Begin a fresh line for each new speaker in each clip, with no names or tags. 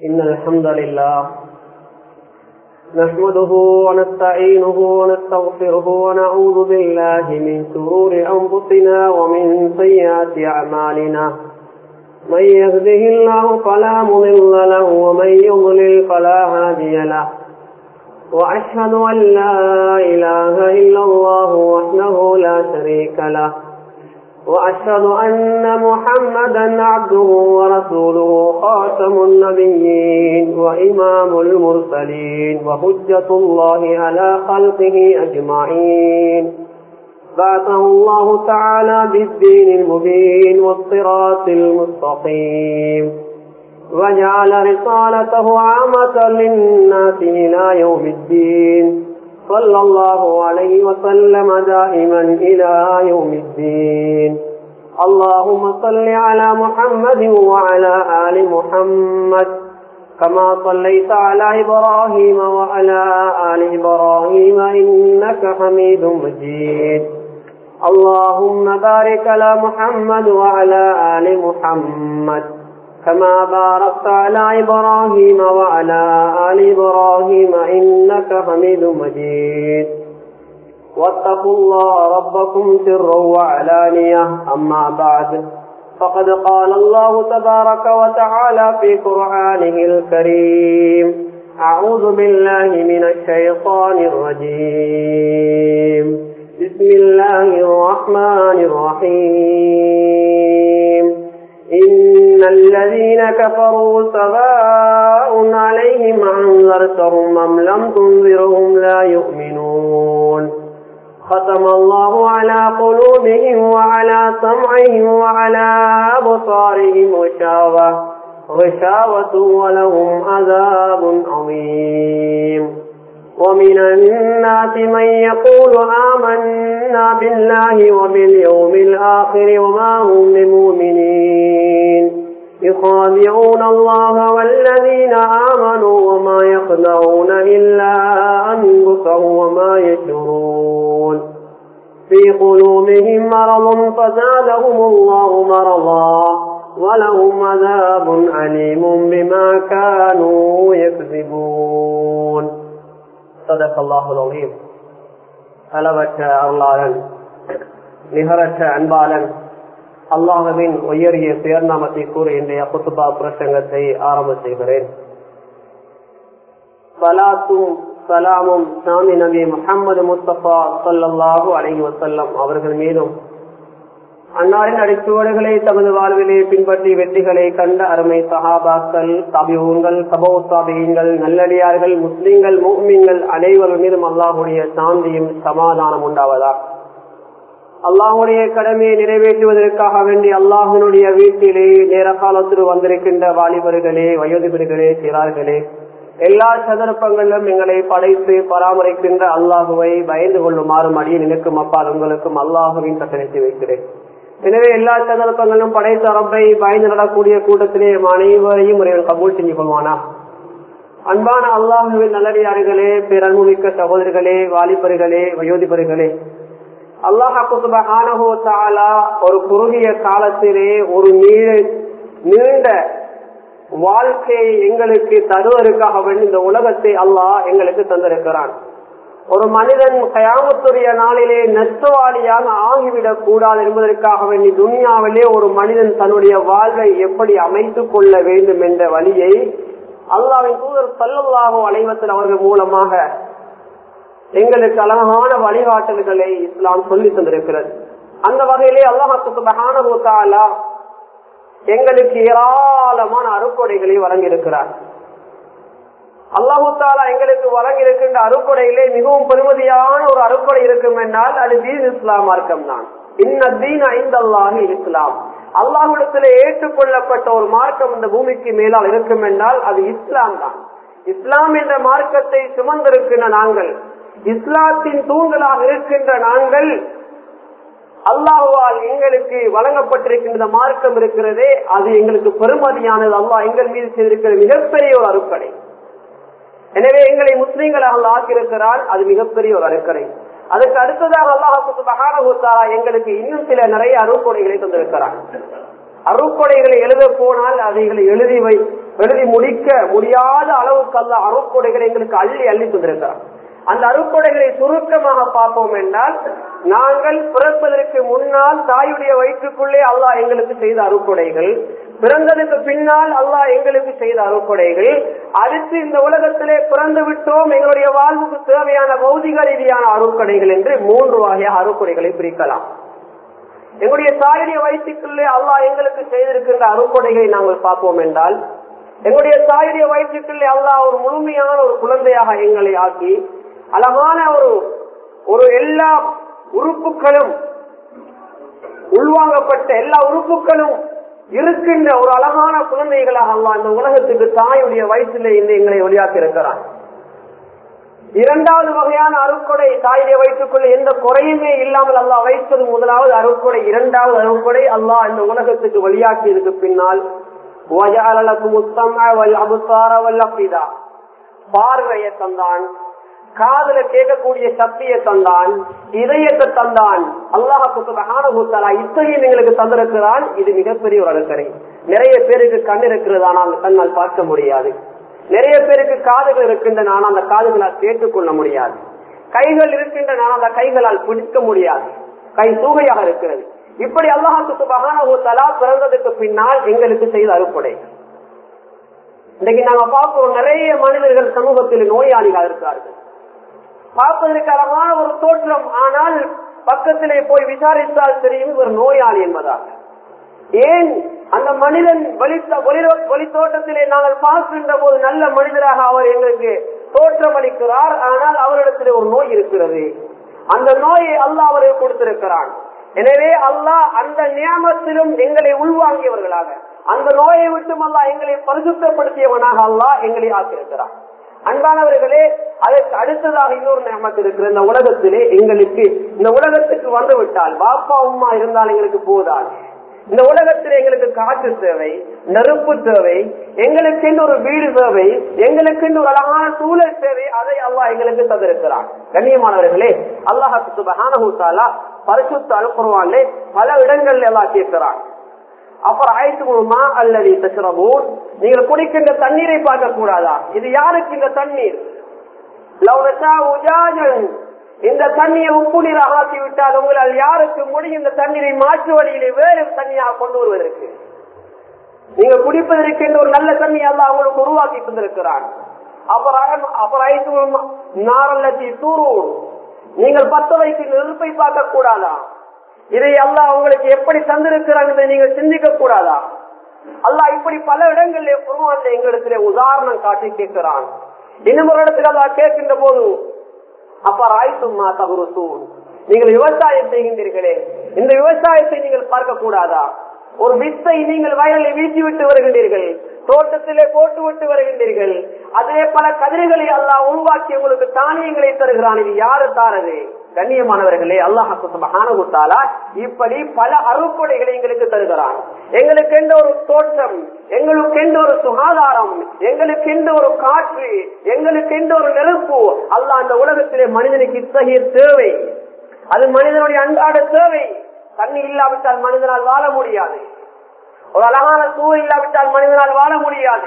إن الحمد لله نحمده ونستعينه ونستغفره ونعوذ بالله من شرور أنفسنا ومن سيئات أعمالنا من يهده الله فلا مضل له ومن يضلل فلا هادي له وأشهد أن لا إله إلا الله وحده لا شريك له وأشهد أن محمدا عبده ورسوله خاتم النبيين وإمام المرسلين وحجة الله على خلقه أجمعين بعثه الله تعالى بالدين المبين والصراط المستقيم وجعل رسالته عامة للناس إلى يوم الدين صلى الله عليه وسلم دائما إلى يوم الدين اللهم صل على محمد وعلى آل محمد كما صليت على إبراهيم وعلى آل إبراهيم إنك حميد مجيد اللهم بارك على محمد وعلى آل محمد كما باركت على إبراهيم وعلى آل إبراهيم إنك حميد مجيد واتقوا الله ربكم سرا وعلانية أما بعد فقد قال الله تبارك وتعالى في قرآنه الكريم أعوذ بالله من الشيطان الرجيم بسم الله الرحمن الرحيم إن الذين كفروا سواء عليهم أنذرتهم أم لم تنذرهم لا يؤمنون ختم الله على قلوبهم وعلى سمعهم وعلى أبصارهم غشاوة غشاوة ولهم عذاب عظيم ومن الناس من يقول آمنا بالله وباليوم الآخر وما هم بمؤمنين يخادعون الله والذين آمنوا وما يخدعون إلا أنفسهم وما يشعرون في قلوبهم مرض فزادهم الله مرضا ولهم عذاب عليم بما كانوا يكذبون صدق الله العظيم அளவற்ற அருளாளன் நிகரற்ற அன்பாளன் அல்லாஹவின் உயரிய சுயர்நாமத்தை கூற இன்றைய குத்துபா பிரசங்கத்தை ஆரம்ப செய்கிறேன் சலாத்தும் சலாமும் சாமி நபி முகமது முஸ்தபா சொல்லல்லாஹு அலஹி வசல்லம் அவர்கள் மீதும் அன்னாரின் அடிச்சுவடுகளை தமது வாழ்விலே பின்பற்றி வெற்றிகளை கண்ட அருமை சஹாபாக்கள் தபியூன்கள் சபோ சாபியங்கள் நல்லடியார்கள் முஸ்லிம்கள் மூமிங்கள் அனைவர் மீதும் அல்லாஹுடைய சாந்தியும் சமாதானம் உண்டாவதா அல்லாஹுடைய கடமையை நிறைவேற்றுவதற்காக வேண்டி அல்லாஹனுடைய வீட்டிலே நேர காலத்தில் வந்திருக்கின்ற வாலிபர்களே வயோதிபர்களே சிறார்களே எல்லா சந்தர்ப்பங்களிலும் எங்களை படைத்து பராமரிக்கின்ற அல்லாஹுவை பயந்து கொள்ளுமாறும் அடியே நினைக்கும் அப்பால் உங்களுக்கும் அல்லாஹுவின் கட்டளைத்து வைக்கிறேன் எனவே எல்லா சந்தர்ப்பங்களிலும் படைத்த அரப்பை பயந்து நடக்கூடிய கூட்டத்திலே அனைவரையும் முறையில் கபூல் செஞ்சு கொள்வானா அன்பான அல்லாஹுவின் நல்லடியார்களே பேரன்புமிக்க சகோதரர்களே வாலிபர்களே வயோதிபர்களே அல்லாஹு ஒரு குறுகிய காலத்திலே ஒரு நீண்ட வாழ்க்கையை எங்களுக்கு தருவதற்காக வேண்டி இந்த உலகத்தை அல்லாஹ் எங்களுக்கு தந்திருக்கிறான் ஒரு மனிதன் கயாமத்துடைய நாளிலே நஷ்டவாளியாக ஆகிவிடக் கூடாது என்பதற்காக வேண்டி துனியாவிலே ஒரு மனிதன் தன்னுடைய வாழ்வை எப்படி அமைத்துக் கொள்ள வேண்டும் என்ற வழியை அல்லாவின் தூதர் சல்லல்லாஹோ அலைவத்தில் அவர்கள் மூலமாக எங்களுக்கு அழகான வழிகாட்டல்களை இஸ்லாம் சொல்லி தந்திருக்கிறது அந்த வகையிலே அல்லாஹாலா எங்களுக்கு ஏராளமான அறுக்கொடைகளை வழங்கியிருக்கிறார் அல்லாஹு தாலா எங்களுக்கு வழங்கியிருக்கின்ற அறுக்கொடையிலே மிகவும் பெருமதியான ஒரு அறுக்கொடை இருக்கும் என்றால் அது தீன் இஸ்லாம் மார்க்கம் தான் இன்னதீன் ஐந்தல்லாஹி இஸ்லாம் அல்லாஹுடத்தில் ஏற்றுக்கொள்ளப்பட்ட ஒரு மார்க்கம் இந்த பூமிக்கு மேலால் இருக்கும் என்றால் அது இஸ்லாம் தான் இஸ்லாம் என்ற மார்க்கத்தை சுமந்திருக்கின்ற நாங்கள் இஸ்லாத்தின் தூண்களாக இருக்கின்ற நாங்கள் அல்லாஹுவால் எங்களுக்கு வழங்கப்பட்டிருக்கின்ற மார்க்கம் இருக்கிறதே அது எங்களுக்கு பெருமதியானது அல்லாஹ் எங்கள் மீது செய்திருக்கிற மிகப்பெரிய ஒரு அறுக்கடை எனவே எங்களை முஸ்லீம்களாக ஆக்கியிருக்கிறால் அது மிகப்பெரிய ஒரு அறுக்கடை அதுக்கு அடுத்ததாக அல்லாஹு எங்களுக்கு இன்னும் சில நிறைய அருக்கொடைகளை தந்திருக்கிறார் அருக்கொடைகளை எழுத போனால் அவைகளை எழுதி வை எழுதி முடிக்க முடியாத அளவுக்கு அல்ல அருக்கொடைகளை எங்களுக்கு அள்ளி அள்ளி தந்திருக்கிறார் அந்த அருக்கொடைகளை சுருக்கமாக பார்ப்போம் என்றால் நாங்கள் பிறப்பதற்கு முன்னால் தாயுடைய வயிற்றுக்குள்ளே அல்லாஹ் எங்களுக்கு செய்த அருக்கொடைகள் பிறந்ததுக்கு பின்னால் அல்லாஹ் எங்களுக்கு செய்த அருக்கொடைகள் அடுத்து இந்த உலகத்திலே பிறந்து விட்டோம் எங்களுடைய வாழ்வுக்கு தேவையான பௌதிக ரீதியான அருக்கொடைகள் என்று மூன்று வகையாக அருக்கொடைகளை பிரிக்கலாம் எங்களுடைய தாயுடைய வயிற்றுக்குள்ளே அல்லாஹ் எங்களுக்கு செய்திருக்கின்ற அருக்கொடைகளை நாங்கள் பார்ப்போம் என்றால் எங்களுடைய தாயுடைய வயிற்றுக்குள்ளே அல்லாஹ் ஒரு முழுமையான ஒரு குழந்தையாக எங்களை ஆக்கி அழகான ஒரு ஒரு எல்லா உறுப்புகளும் உள்வாங்கப்பட்ட எல்லா உறுப்புகளும் இருக்கின்ற ஒரு அழகான குழந்தைகளாக அல்லாஹ் இந்த உலகத்துக்கு தாயுடைய வயிற்றிலே இருந்து எங்களை ஒளியாக்கி இருக்கிறான் இரண்டாவது வகையான அருக்கொடை தாயுடைய வயிற்றுக்குள்ள எந்த குறையுமே இல்லாமல் அல்லாஹ் வைத்தது முதலாவது அருக்கொடை இரண்டாவது அருக்கொடை அல்லாஹ் இந்த உலகத்துக்கு வெளியாக்கியதுக்கு பின்னால் பார்வையை தந்தான் காதல கேட்கக்கூடிய சக்தியை தந்தான் இதயத்தை தந்தான் அல்லாஹால இத்தகையும் எங்களுக்கு தந்திருக்கிறான் இது மிகப்பெரிய ஒரு அருக்கரை நிறைய பேருக்கு கண் இருக்கிறது ஆனால் கண்ணால் பார்க்க முடியாது நிறைய பேருக்கு காதுகள் இருக்கின்றன ஆனால் அந்த காதுகளால் கேட்டுக்கொள்ள முடியாது கைகள் இருக்கின்றன ஆனால் அந்த கைகளால் பிடிக்க முடியாது கை தூகையாக இருக்கிறது இப்படி அல்லாஹாக்கு சுபகானா பிறந்ததுக்கு பின்னால் எங்களுக்கு செய்த அறுப்படை இன்னைக்கு நாங்க பார்க்கிறோம் நிறைய மனிதர்கள் சமூகத்தில் நோயாளிகள் இருக்கிறார்கள் பார்ப்பதற்கு அழகான ஒரு தோற்றம் ஆனால் பக்கத்திலே போய் விசாரித்தால் தெரியும் இவர் நோயாளி என்பதாக ஏன் அந்த மனிதன் வழி தோட்டத்திலே நாங்கள் பார்க்கின்ற போது நல்ல மனிதராக அவர் எங்களுக்கு தோற்றம் அளிக்கிறார் ஆனால் அவரிடத்திலே ஒரு நோய் இருக்கிறது அந்த நோயை அல்லாஹ் அவருக்கு கொடுத்திருக்கிறான் எனவே அல்லாஹ் அந்த நியமத்திலும் எங்களை உள்வாங்கியவர்களாக அந்த நோயை விட்டும் அல்லாஹ் எங்களை பரிசுத்தப்படுத்தியவனாக அல்லாஹ் எங்களை ஆக்கியிருக்கிறார் அன்பானவர்களே அதற்கு அடுத்ததாக இன்னொரு நியமத்து இருக்கிற இந்த உலகத்திலே எங்களுக்கு இந்த உலகத்துக்கு வந்து விட்டால் பாப்பா உமா இருந்தால் எங்களுக்கு போதாது இந்த உலகத்தில் எங்களுக்கு காற்று தேவை நெருப்பு தேவை எங்களுக்கு ஒரு வீடு தேவை எங்களுக்கு ஒரு அழகான சூழல் தேவை அதை அல்லாஹ் எங்களுக்கு தந்திருக்கிறான் கண்ணியமானவர்களே அல்லாஹு சுபஹானஹூத்தாலா பரிசுத்த அனுப்புவான்லே பல இடங்கள்ல எல்லாம் கேட்கிறான் அப்புறம் ஆயிரத்துமா அல்லது தசுரமூன் நீங்கள் குடிக்கின்ற தண்ணீரை பார்க்க கூடாதா இது யாருக்கு இந்த தண்ணீர் இந்த தண்ணியை உப்பு நீராக ஆக்கி விட்டால் உங்களால் யாருக்கு முடியும் இந்த தண்ணீரை மாற்று வழியிலே வேறு தண்ணியாக கொண்டு வருவதற்கு நீங்க குடிப்பதற்கென்று ஒரு நல்ல தண்ணி அல்ல அவங்களுக்கு உருவாக்கி தந்திருக்கிறான் அப்புறம் அப்புறம் நாரல்லத்தி தூரூர் நீங்கள் பத்த வைத்து நெருப்பை பார்க்க கூடாதா இதை அல்லாஹ் உங்களுக்கு எப்படி தந்திருக்கிறாங்க நீங்கள் சிந்திக்க கூடாதா அல்லாஹ் இப்படி பல இடங்களிலே குருவான் எங்களிடத்திலே உதாரணம் காட்டி கேட்கிறான் இன்னும் ஒரு இடத்துல அல்லாஹ் கேட்கின்ற போது அப்ப ஆய்த்துமா தகுருசூன் நீங்கள் விவசாயம் செய்கின்றீர்களே இந்த விவசாயத்தை நீங்கள் பார்க்க கூடாதா ஒரு வித்தை நீங்கள் வயலில் வீசி விட்டு வருகின்றீர்கள் தோட்டத்திலே போட்டு விட்டு வருகின்றீர்கள் அதே பல கதிர்களை அல்லாஹ் உருவாக்கி உங்களுக்கு தானியங்களை தருகிறான் இது யாரு தாரது கண்ணியமானவர்களே அல்லாஹாலா இப்படி பல அறுப்படைகளை எங்களுக்கு தருகிறான் எங்களுக்கு எந்த ஒரு தோற்றம் எங்களுக்கு எந்த ஒரு சுகாதாரம் எங்களுக்கு எந்த ஒரு காற்று எங்களுக்கு எந்த ஒரு நெருப்பு அல்லாஹ் அந்த உலகத்திலே மனிதனுக்கு இத்தகைய தேவை அது மனிதனுடைய அன்றாட தேவை தண்ணி இல்லாவிட்டால் மனிதனால் வாழ முடியாது ஒரு அழகான சூழல் இல்லாவிட்டால் மனிதனால் வாழ முடியாது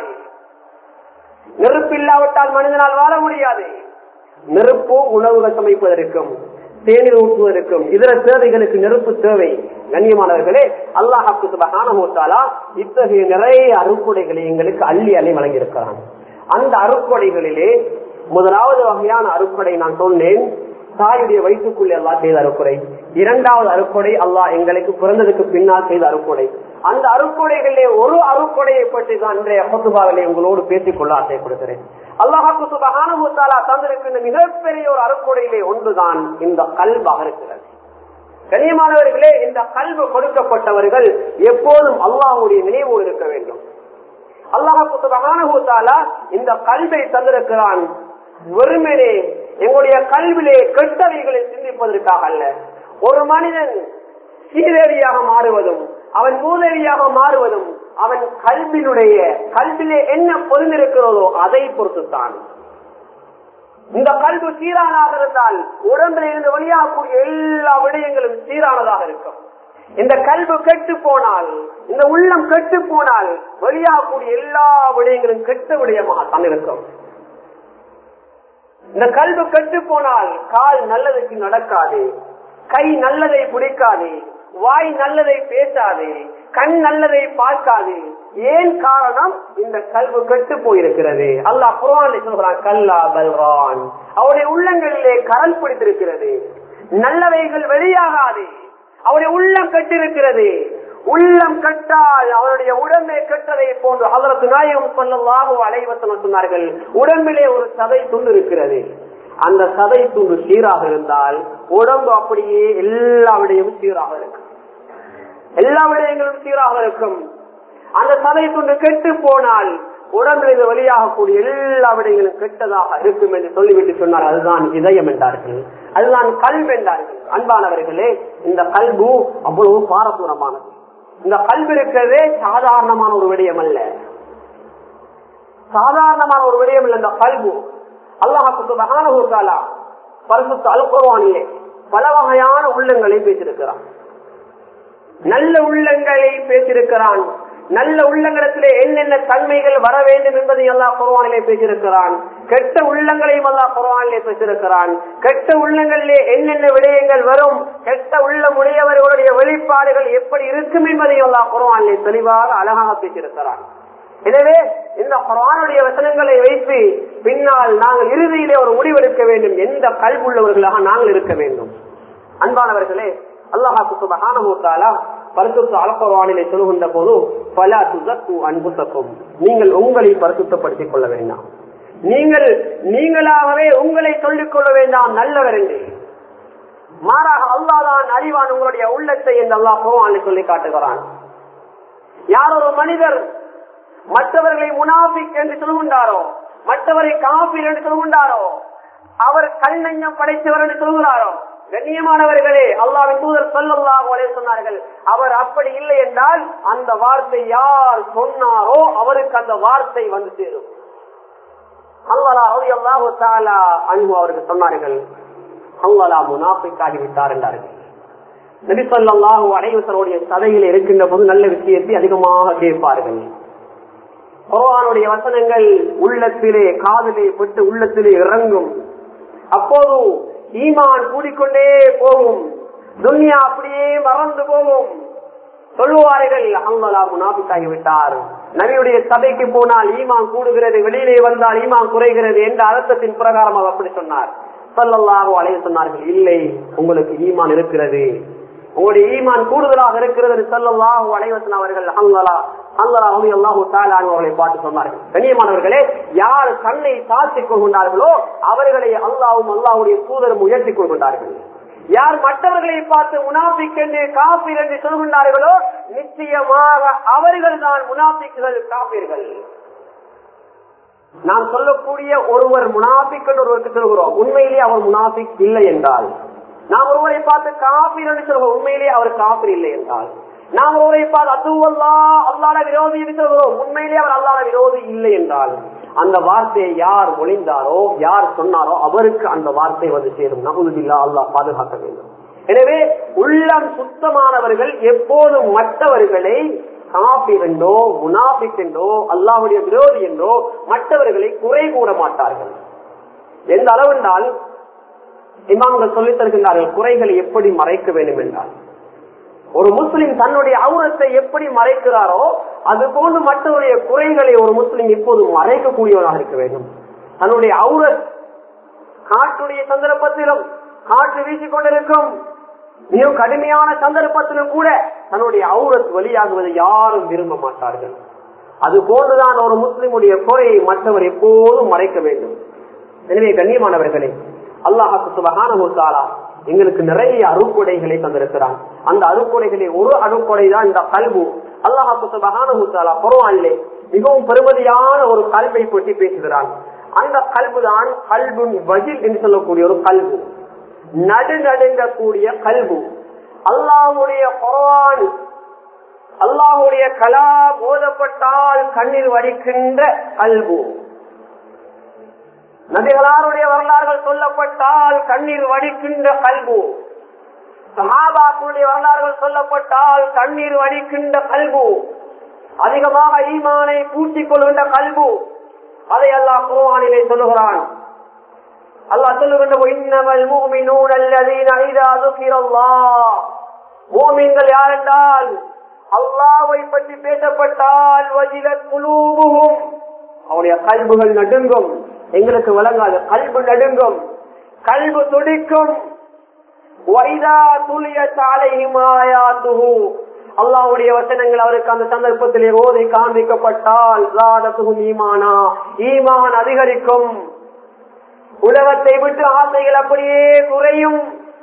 நெருப்பு இல்லாவிட்டால் மனிதனால் வாழ முடியாது நெருப்பு உணவுகள் சமைப்பதற்கும் தேநீர் ஊற்றுவதற்கும் இதர தேவைகளுக்கு நெருப்பு தேவை கண்ணியமானவர்களே அல்லாஹாக்கு சுபகானமூத்தாலா இத்தகைய நிறைய அறுக்குடைகளை எங்களுக்கு அள்ளி அள்ளி வழங்கியிருக்கிறான் அந்த அறுக்குடைகளிலே முதலாவது வகையான அறுக்குடை நான் சொன்னேன் தாயுடைய வயிற்றுக்குள்ளே எல்லாம் செய்த அறுக்குறை இரண்டாவது அறுக்குடை அல்லாஹ் எங்களுக்கு பிறந்ததுக்கு பின்னால் செய்த அறுக்குடை அந்த அறுக்குடைகளிலே ஒரு அறுக்குடையை பற்றி தான் இன்றைய ஹொத்துபாவிலே உங்களோடு பேசிக்கொள்ள ஆசைப்படுகிறேன் அல்லாஹாக்கு சுபகானமுத்தாலா தந்திருக்கின்ற மிகப்பெரிய ஒரு அறுக்குடையிலே ஒன்றுதான் இந்த கல்வாக இருக்கிறது கனியமானவர்களே இந்த கல்வு கொடுக்கப்பட்டவர்கள் எப்போதும் அல்லாஹுடைய நினைவு இருக்க வேண்டும் அல்லாஹாக்கு சுபகானமுத்தாலா இந்த கல்வை தந்திருக்கிறான் வெறுமனே எங்களுடைய கல்விலே கெட்டவைகளை சிந்திப்பதற்காக அல்ல ஒரு மனிதன் சீதேவியாக மாறுவதும் அவன் மூதேவியாக மாறுவதும் அவன் கல்வினுடைய கல்விலே என்ன பொருந்திருக்கிறதோ அதை பொறுத்துத்தான் இந்த கல்வி சீரானாக இருந்தால் உடம்பில் இருந்து வெளியாகக்கூடிய எல்லா விடயங்களும் சீரானதாக இருக்கும் இந்த கல்வி கெட்டு போனால் இந்த உள்ளம் கெட்டு போனால் வெளியாகக்கூடிய எல்லா விடயங்களும் கெட்ட விடயமாக தான் இருக்கும் இந்த கல்வி கெட்டு போனால் கால் நல்லதுக்கு நடக்காது கை நல்லதை பிடிக்காது வாய் நல்லதை பேசாது கண் நல்லதை பார்க்காது ஏன் காரணம் இந்த கல்வி கெட்டு போயிருக்கிறது அல்லாஹ் குரான் சொல்கிறான் கல்லா பல்வான் அவருடைய உள்ளங்களிலே கரல் பிடித்திருக்கிறது நல்லவைகள் வெளியாகாது அவருடைய உள்ளம் கட்டிருக்கிறது உள்ளம் கட்டால் அவருடைய உடம்பை கட்டதை போன்று அவருக்கு நாயகம் சொல்லலாக அலைவசனம் சொன்னார்கள் உடம்பிலே ஒரு சதை துண்டு இருக்கிறது அந்த சதை துண்டு சீராக இருந்தால் உடம்பு அப்படியே எல்லா விடயமும் சீராக இருக்கும் எல்லா விடயங்களும் சீராக இருக்கும் அந்த சதை துண்டு கெட்டு போனால் உடம்பில் இது வெளியாகக்கூடிய எல்லா விடயங்களும் கெட்டதாக இருக்கும் என்று சொல்லிவிட்டு சொன்னார் அதுதான் இதயம் என்றார்கள் அதுதான் கல்வி என்றார்கள் அன்பானவர்களே இந்த கல்பு அவ்வளவு பாரதூரமானது இந்த கல்வி இருக்கிறதே சாதாரணமான ஒரு விடயம் அல்ல சாதாரணமான ஒரு விடயம் இல்லை இந்த கல்பு அல்லாஹாலா பரிசுத்த அல்குர்வானிலே பல வகையான உள்ளங்களை பேசியிருக்கிறான் நல்ல உள்ளங்களை பேசியிருக்கிறான் நல்ல உள்ளங்களிடத்திலே என்னென்ன தன்மைகள் வர வேண்டும் என்பதை எல்லாம் குரவானிலே பேசியிருக்கிறான் கெட்ட உள்ளங்களையும் எல்லாம் குரவானிலே பேசியிருக்கிறான் கெட்ட உள்ளங்களிலே என்னென்ன விடயங்கள் வரும் கெட்ட உள்ளம் உடையவர்களுடைய வெளிப்பாடுகள் எப்படி இருக்கும் என்பதை எல்லாம் குரவானிலே தெளிவாக அழகாக பேசியிருக்கிறான் எனவே இந்த குரானுடைய வசனங்களை வைத்து பின்னால் நாங்கள் இறுதியிலே ஒரு முடிவெடுக்க வேண்டும் எந்த கல்வுள்ளவர்களாக நாங்கள் இருக்க வேண்டும் அன்பானவர்களே அல்லாஹாக்கு சுபகானமூத்தாலா பரிசுத்த அலப்பவானிலே சொல்லுகின்ற போது பல துதக்கு அன்புத்தக்கும் நீங்கள் உங்களை பரிசுத்தப்படுத்திக் கொள்ள வேண்டாம் நீங்கள் நீங்களாகவே உங்களை சொல்லிக் கொள்ள வேண்டாம் நல்லவர் என்று மாறாக அல்லாதான் அறிவான் உங்களுடைய உள்ளத்தை என்று அல்லாஹ் குரானை சொல்லி காட்டுகிறான் யார் ஒரு மனிதர் மற்றவர்களை முனாபிக் என்று சொல்லுகின்றாரோ மற்றவரை காப்பீர் என்று சொல்லுகின்றாரோ அவர் கல்நெஞ்சம் படைத்தவர் என்று சொல்கிறாரோ கண்ணியமானவர்களே அல்லாவின் தூதர் சொல்லல்லாஹ் சொன்னார்கள் அவர் அப்படி இல்லை என்றால் அந்த வார்த்தை யார் சொன்னாரோ அவருக்கு அந்த வார்த்தை வந்து சேரும் அன்பு அவருக்கு சொன்னார்கள் அல்லாலா முனாஃபிக்காகி விட்டார் என்றார்கள் நபி சொல்லாஹு அனைவசருடைய சதையில் இருக்கின்ற போது நல்ல விஷயத்தை அதிகமாக கேட்பார்கள் குரானுடைய வசனங்கள் உள்ளத்திலே காதலே பட்டு உள்ளத்திலே இறங்கும் அப்போது ஈமான் கூடிக்கொண்டே போகும் துன்யா அப்படியே மறந்து போகும் சொல்லுவார்கள் அங்கலா முனாபித்தாகி விட்டார் நபியுடைய சபைக்கு போனால் ஈமான் கூடுகிறது வெளியிலே வந்தால் ஈமான் குறைகிறது என்ற அர்த்தத்தின் பிரகாரம் அவர் அப்படி சொன்னார் சொல்லல்லாக அலைய சொன்னார்கள் இல்லை உங்களுக்கு ஈமான் இருக்கிறது உங்களுடைய ஈமான் கூடுதலாக இருக்கிறது சொல்லல்லாஹு அலைவசன் அவர்கள் அங்கலா அல்லாஹு அல்லாஹு அவர்களை பார்த்து சொன்னார்கள் கண்ணியமானவர்களே யார் கண்ணை சாத்திக் கொள்கின்றார்களோ அவர்களை அல்லாவும் அல்லாவுடைய தூதரும் உயர்த்திக் கொள்கின்றார்கள் யார் மற்றவர்களை பார்த்து முனாபிக் என்று காப்பீர் என்று சொல்கின்றார்களோ நிச்சயமாக அவர்கள் தான் முனாபிக்குகள் காப்பீர்கள் நாம் சொல்லக்கூடிய ஒருவர் முனாபிக் என்று ஒருவருக்கு சொல்கிறோம் உண்மையிலே அவர் முனாபிக் இல்லை என்றால் நாம் ஒருவரை பார்த்து காப்பீர் என்று சொல்கிறோம் உண்மையிலே அவர் காப்பீர் இல்லை என்றால் நாம் ஒருவரை பார்த்து அதுவல்லா அல்லாத விரோதி என்று சொல்கிறோம் உண்மையிலே அவர் அல்லாத விரோதி இல்லை என்றால் அந்த வார்த்தையை யார் ஒளிந்தாரோ யார் சொன்னாரோ அவருக்கு அந்த வார்த்தை வந்து சேரும் நகுதில்லா அல்லாஹ் பாதுகாக்க வேண்டும் எனவே உள்ளம் சுத்தமானவர்கள் எப்போதும் மற்றவர்களை காப்பீர் என்றோ முனாபிக் என்றோ அல்லாவுடைய விரோதி என்றோ மற்றவர்களை குறை கூற மாட்டார்கள் எந்த அளவென்றால் இமாம்கள் சொல்லித் தருகின்றார்கள் குறைகளை எப்படி மறைக்க வேண்டும் என்றால் ஒரு முஸ்லிம் தன்னுடைய அவுரத்தை எப்படி மறைக்கிறாரோ அது போன்று மற்றவருடைய குறைகளை ஒரு முஸ்லிம் இப்போது மறைக்கக்கூடியவனாக இருக்க வேண்டும் தன்னுடைய அவுரத் காற்றுடைய சந்தர்ப்பத்திலும் காற்று வீசிக்கொண்டிருக்கும் மிக கடுமையான சந்தர்ப்பத்திலும் கூட தன்னுடைய அவுரத் வெளியாகுவதை யாரும் விரும்ப மாட்டார்கள் அது போன்றுதான் ஒரு முஸ்லிமுடைய குறையை மற்றவர் எப்போதும் மறைக்க வேண்டும் எனவே கண்ணியமானவர்களே அல்லாஹாக்கு சுபகான எங்களுக்கு நிறைய அறுக்கொடைகளை தந்திருக்கிறான் அந்த அறுக்கொடைகளில் ஒரு அறுக்கொடை தான் இந்த கல்வு அல்லாஹாக்கு சுபகான பரவாயில்லை மிகவும் பெருமதியான ஒரு கல்வை பற்றி பேசுகிறான் அந்த கல்வு தான் கல்புன் வஜில் என்று சொல்லக்கூடிய ஒரு கல்வு நடுநடுங்கக்கூடிய கல்வு அல்லாஹுடைய குரான் அல்லாஹுடைய கலா போதப்பட்டால் கண்ணீர் வடிக்கின்ற கல்வு நபிகளாருடைய வரலாறுகள் சொல்லப்பட்டால் கண்ணீர் வடிக்கின்ற கல்வு சஹாபாக்களுடைய வரலாறுகள் சொல்லப்பட்டால் கண்ணீர் வடிக்கின்ற கல்பு அதிகமாக ஈமானை பூட்டிக் கொள்கின்ற கல்பு அதை அல்லாஹ் குர்ஆனிலே சொல்லுகிறான் அல்லாஹ் சொல்லுகின்ற இன்னமல் முஃமினூன அல்லதீன இதா ذுகிரல்லாஹ் மூமின்கள் யாரென்றால் அல்லாஹ்வை பற்றி பேசப்பட்டால் வஜிலத் குலூபுஹும் அவருடைய கல்புகள் நடுங்கும் எங்களுக்கு வழங்காது கல்பு நடுங்கும் கல்பு துடிக்கும் வைதா துளிய சாலையும் ஆயாத்துஹு அல்லாவுடைய வசனங்கள் அவருக்கு அந்த சந்தர்ப்பத்திலே ஓதி காண்பிக்கப்பட்டால் ஜாதத்துகும் ஈமானா ஈமான் அதிகரிக்கும் உலகத்தை விட்டு ஆசைகள் அப்படியே குறையும்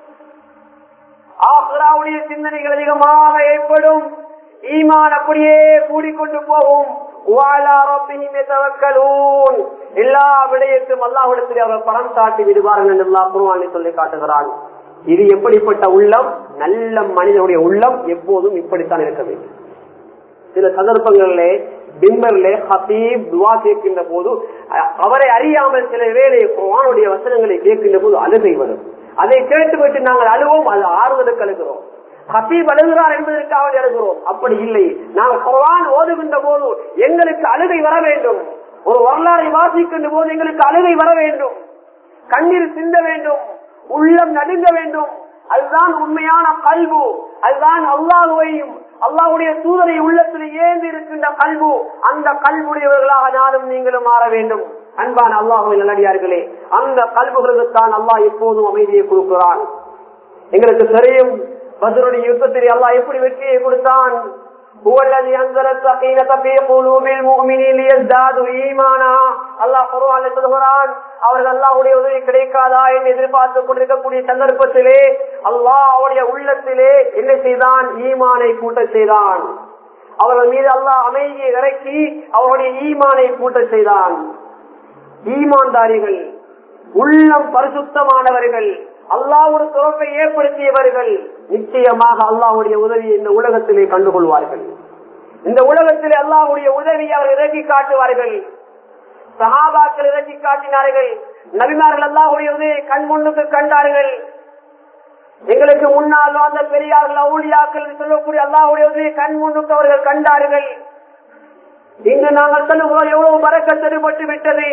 ஆஹ்ராவுடைய சிந்தனைகள் அதிகமாக ஏற்படும் ஈமான் அப்படியே கூடிக்கொண்டு போகும் வாலா ரப்பிஹிம் யதவக்கலூன். எல்லா விடயத்தும் அல்லாஹ்விடத்தில் அவர் பணம் சாட்டி விடுவார்கள் என்று அல்லாஹ் குர்ஆனில் சொல்லி காட்டுகிறான் இது எப்படிப்பட்ட உள்ளம் நல்ல மனிதனுடைய உள்ளம் எப்போதும் இப்படித்தான் இருக்க வேண்டும் சில சந்தர்ப்பங்களிலே பிம்பர்லே ஹசீப் துவா கேட்கின்ற போது அ- அவரை அறியாமல் சில வேளை குர்ஆனுடைய வசனங்களை கேட்கின்ற போது அழுகை வரும் அதை கேட்டுவிட்டு நாங்கள் அழுவோம் அது ஆறுதலுக்கு அழுகிறோம் ஹசீப் அழுகிறார் என்பதற்காக அழுகிறோம் அப்படி இல்லை நாங்கள் குர்ஆன் ஓதுகின்ற போது எங்களுக்கு அழுகை வர வேண்டும் ஒரு வரலாறை வாசிக்கின்ற போது எங்களுக்கு அழுகை வர வேண்டும் கண்ணீர் சிந்த வேண்டும் உள்ளம் நடுங்க வேண்டும் அதுதான் உண்மையான கல்வு அதுதான் அல்லாஹுவையும் அல்லாஹ்வுடைய தூதரை உள்ளத்தில் ஏந்தி இருக்கின்ற கல்வு அந்த கல்வுடையவர்களாக நானும் நீங்களும் மாற வேண்டும் அன்பான அல்லாஹுவை நல்லடியார்களே அந்த கல்வுகளுக்குத்தான் அல்லாஹ் எப்போதும் அமைதியை கொடுக்கிறான் எங்களுக்கு தெரியும் பத்ருடைய யுத்தத்தில் அல்லாஹ் எப்படி வெற்றியை கொடுத்தான் هو الذي أنزل السكينة في قلوب المؤمنين ليزدادوا إيمانا அல்லாஹ் குர்ஆன்ல சொல்கிறான் அவர்கள் அல்லாஹ்வுடைய உதவி கிடைக்காதா என்று எதிர்பார்த்து கொண்டிருக்கக்கூடிய சந்தர்ப்பத்திலே அல்லாஹ் அவருடைய உள்ளத்திலே என்ன செய்தான் ஈமானை கூட்ட செய்தான் அவர்கள் மீது அல்லாஹ் அமைதியை இறக்கி அவருடைய ஈமானை கூட்ட செய்தான் ஈமான்தாரிகள் உள்ளம் பரிசுத்தமானவர்கள் அல்லாஹ் ஒரு துறப்பை ஏற்படுத்தியவர்கள் நிச்சயமாக அல்லாஹ்வுடைய உதவியை இந்த உலகத்திலே கண்டுகொள்வார்கள் இந்த உலகத்திலே அல்லாஹ்வுடைய உதவி அவர் இறக்கி காட்டுவார்கள் சஹாபாக்கள் இறக்கி காட்டினார்கள் நபிமார்கள் அல்லாஹ்வுடைய உதவியை கண் முன்னுக்கு கண்டார்கள் எங்களுக்கு முன்னால் வாழ்ந்த பெரியார்கள் அவுளியாக்கள் என்று சொல்லக்கூடிய அல்லாஹ்வுடைய உதவியை கண் முன்னுக்கு அவர்கள் கண்டார்கள் இன்று நாங்கள் சொல்லுகிறோம் எவ்வளவு பறக்கத் தெருபட்டு விட்டது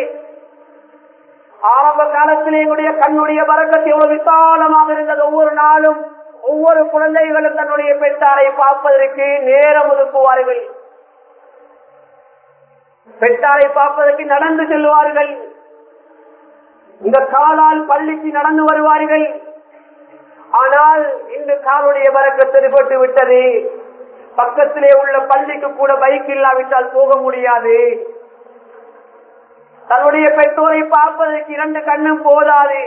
ஆரம்ப காலத்தில் எங்களுடைய கண்ணுடைய பறக்கத்து எவ்வளவு விசாலமாக இருந்தது ஒவ்வொரு நாளும் ஒவ்வொரு குழந்தைகளும் தன்னுடைய பெற்றாரை பார்ப்பதற்கு நேரம் ஒதுக்குவார்கள் பெற்றாரை பார்ப்பதற்கு நடந்து செல்வார்கள் இந்த காலால் பள்ளிக்கு நடந்து வருவார்கள் ஆனால் இன்று காலுடைய பறக்கத்து தெருபட்டு விட்டது பக்கத்திலே உள்ள பள்ளிக்கு கூட பைக் இல்லாவிட்டால் போக முடியாது தன்னுடைய பெற்றோரை பார்ப்பதற்கு இரண்டு கண்ணும் போதாது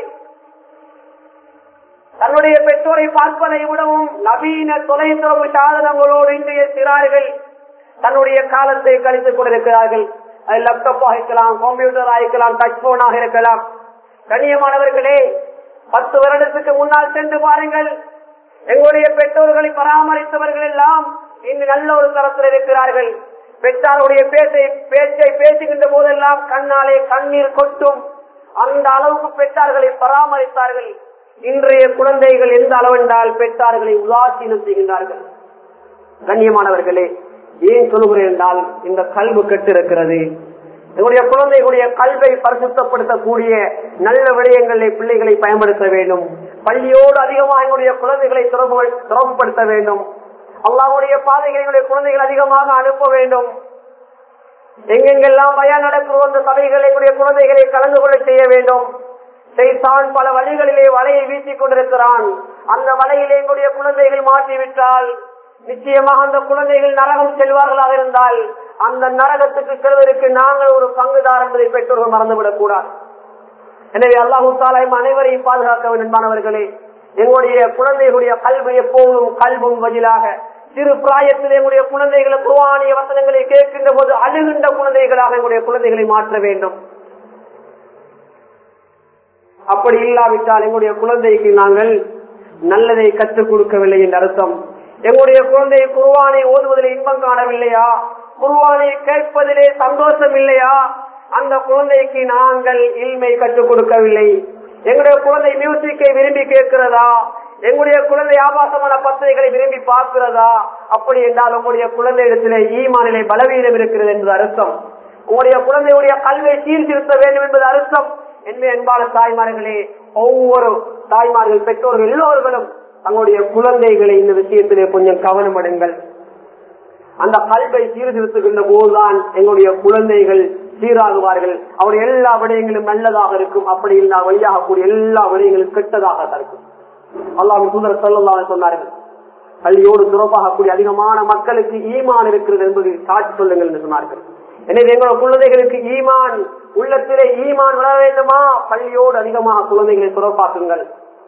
தன்னுடைய பெற்றோரை பார்ப்பதை விடவும் நவீன தொலைத்தொடர்பு சாதனங்களோடு இன்றைய சிறார்கள் தன்னுடைய காலத்தை கழித்துக் கொண்டிருக்கிறார்கள் அது லேப்டாப்பாக இருக்கலாம் கம்ப்யூட்டராக இருக்கலாம் டச் போனாக இருக்கலாம் கண்ணியமானவர்களே பத்து வருடத்துக்கு முன்னால் சென்று பாருங்கள் எங்களுடைய பெற்றோர்களை பராமரித்தவர்கள் எல்லாம் இன்று நல்ல ஒரு தரத்தில் இருக்கிறார்கள் பெற்றாருடைய பேச்சை பேச்சை பேசுகின்ற போதெல்லாம் கண்ணாலே கண்ணீர் கொட்டும் அந்த அளவுக்கு பெற்றார்களை பராமரித்தார்கள் இன்றைய குழந்தைகள் எந்த அளவென்றால் பெற்றார்களை உதாசீனம் செய்கின்றார்கள் கண்ணியமானவர்களே ஏன் சொல்லுகிறேன் என்றால் இந்த கல்வி கெட்டிருக்கிறது எங்களுடைய குழந்தைகளுடைய கல்வை பரிசுத்தப்படுத்தக்கூடிய நல்ல விடயங்களை பிள்ளைகளை பயன்படுத்த வேண்டும் பள்ளியோடு அதிகமாக எங்களுடைய குழந்தைகளை தொடர்பு தொடர்புபடுத்த வேண்டும் அல்லாவுடைய பாதைகளை குழந்தைகள் அதிகமாக அனுப்ப வேண்டும் எங்கெங்கெல்லாம் பயம் நடக்கிறோ அந்த சபைகளை எங்களுடைய குழந்தைகளை கலந்து கொள்ள செய்ய வேண்டும் செய்தான் பல வழிகளிலே வலையை வீசிக் கொண்டிருக்கிறான் அந்த வலையிலே எங்களுடைய குழந்தைகள் மாற்றிவிட்டால் நிச்சயமாக அந்த குழந்தைகள் நரகம் செல்வார்களாக இருந்தால் அந்த நரகத்துக்கு செல்வதற்கு நாங்கள் ஒரு பங்குதார் என்பதை பெற்றோர்கள் மறந்துவிடக் கூடாது எனவே அல்லாஹு தாலாயும் அனைவரையும் பாதுகாக்க வேண்டும் மாணவர்களே எங்களுடைய குழந்தைகளுடைய கல்வி எப்போதும் கல்வும் பதிலாக சிறு பிராயத்தில் எங்களுடைய குழந்தைகளை குருவானிய வசனங்களை கேட்கின்ற போது அழுகின்ற குழந்தைகளாக எங்களுடைய குழந்தைகளை மாற்ற வேண்டும் அப்படி இல்லாவிட்டால் எங்களுடைய குழந்தைக்கு நாங்கள் நல்லதை கற்றுக் கொடுக்கவில்லை என்ற அர்த்தம் எங்களுடைய குழந்தை குருவானை ஓதுவதில் இன்பம் காணவில்லையா குருவானை கேட்பதிலே சந்தோஷம் இல்லையா அந்த குழந்தைக்கு நாங்கள் இல்மை கற்றுக் கொடுக்கவில்லை எங்களுடைய குழந்தை மியூசிக்கை விரும்பி கேட்கிறதா எங்களுடைய குழந்தை ஆபாசமான பத்திரிகைகளை விரும்பி பார்க்கிறதா அப்படி என்றால் உங்களுடைய குழந்தை இடத்திலே ஈமானிலே பலவீனம் இருக்கிறது என்பது அர்த்தம் உங்களுடைய குழந்தையுடைய கல்வியை சீர்திருத்த வேண்டும் என்பது அர்த்தம் என்ன என்பான தாய்மார்களே ஒவ்வொரு தாய்மார்கள் பெற்றோர்கள் எல்லோர்களும் தங்களுடைய குழந்தைகளை இந்த விஷயத்திலே கொஞ்சம் கவனம் அடைங்கள் அந்த கல்வை சீர்திருத்துகின்ற போதுதான் எங்களுடைய குழந்தைகள் சீராகுவார்கள் அவர் எல்லா விடயங்களும் நல்லதாக இருக்கும் அப்படி இல்லா வழியாகக்கூடிய எல்லா விடயங்களும் கெட்டதாக இருக்கும் அல்லாவின் தூதர் சொல்லலாம் சொன்னார்கள் பள்ளியோடு துறப்பாகக்கூடிய அதிகமான மக்களுக்கு ஈமான் இருக்கிறது என்பது காட்சி சொல்லுங்கள் என்று சொன்னார்கள் எனவே எங்களோட குழந்தைகளுக்கு ஈமான் உள்ளத்திலே ஈமான் வர வேண்டுமா பள்ளியோடு அதிகமாக குழந்தைகளை துறப்பாக்குங்கள்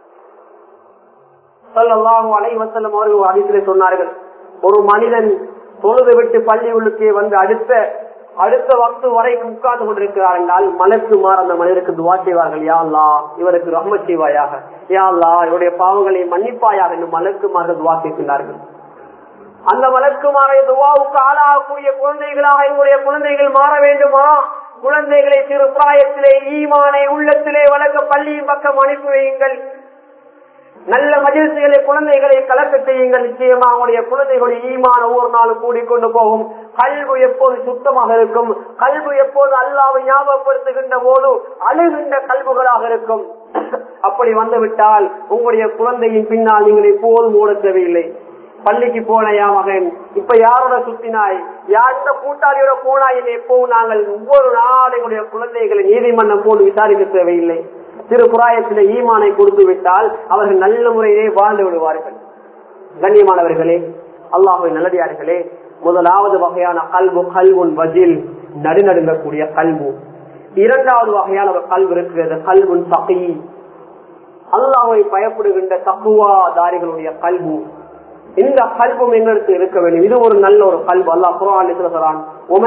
சொல்லலாம் அலைவசல்லம் அவர்கள் அதிசலே சொன்னார்கள் ஒரு மனிதன் தொழுது விட்டு பள்ளி உள்ளுக்கே வந்து அடுத்த அடுத்த வக்து வரைக்கும் உட்கார்ந்து கொண்டிருக்கிறார் என்றால் மலக்கு மாற அந்த மனிதருக்கு துவா செய்வார்கள் யா அல்லா இவருக்கு ரஹ்ம செய்வாயாக யா அல்லா இவருடைய பாவங்களை மன்னிப்பாயாக என்று மலக்கு மாற துவா செய்கின்றார்கள் அந்த மலக்குமாரை துவாவுக்கு ஆளாகக்கூடிய குழந்தைகளாக எங்களுடைய குழந்தைகள் மாற வேண்டுமா குழந்தைகளை சிறு பிராயத்திலே ஈமானை உள்ளத்திலே வளர்க்க பள்ளியின் பக்கம் அனுப்பி வையுங்கள் நல்ல மகிழ்ச்சிகளை குழந்தைகளை கலக்க செய்யுங்கள் நிச்சயமா அவங்களுடைய குழந்தைகளுடைய ஈமான ஒவ்வொரு நாளும் கூடிக்கொண்டு போகும் கல்வி எப்போது சுத்தமாக இருக்கும் கல்வி எப்போது அல்லாவை ஞாபகப்படுத்துகின்ற போது அழுகின்ற கல்விகளாக இருக்கும் அப்படி வந்துவிட்டால் உங்களுடைய குழந்தையின் பின்னால் நீங்கள் எப்போதும் ஓட தேவையில்லை பள்ளிக்கு போனையா மகன் இப்ப யாரோட சுத்தினாய் யாரோட கூட்டாளியோட போனாய் என்று எப்பவும் நாங்கள் ஒவ்வொரு நாள் எங்களுடைய குழந்தைகளை நீதிமன்றம் போது விசாரிக்க தேவையில்லை திரு புராயத்தில ஈமானை கொடுத்து விட்டால் அவர்கள் நல்ல முறையிலே வாழ்ந்து விடுவார்கள் கண்ணியமானவர்களே அல்லாஹுவை நல்லடியார்களே முதலாவது வகையான கல்வு கல்வுன் வஜில் நடுநடுங்கக்கூடிய கல்வு இரண்டாவது வகையான ஒரு கல்வு இருக்கிறது கல்வுன் சகி அல்லாஹை பயப்படுகின்ற தக்குவா தாரிகளுடைய கல்வு இந்த கல்பும் எங்களுக்கு இருக்க வேண்டும் இது ஒரு நல்ல ஒரு கல்பு அல்லாஹ் குரான் சொல்றான்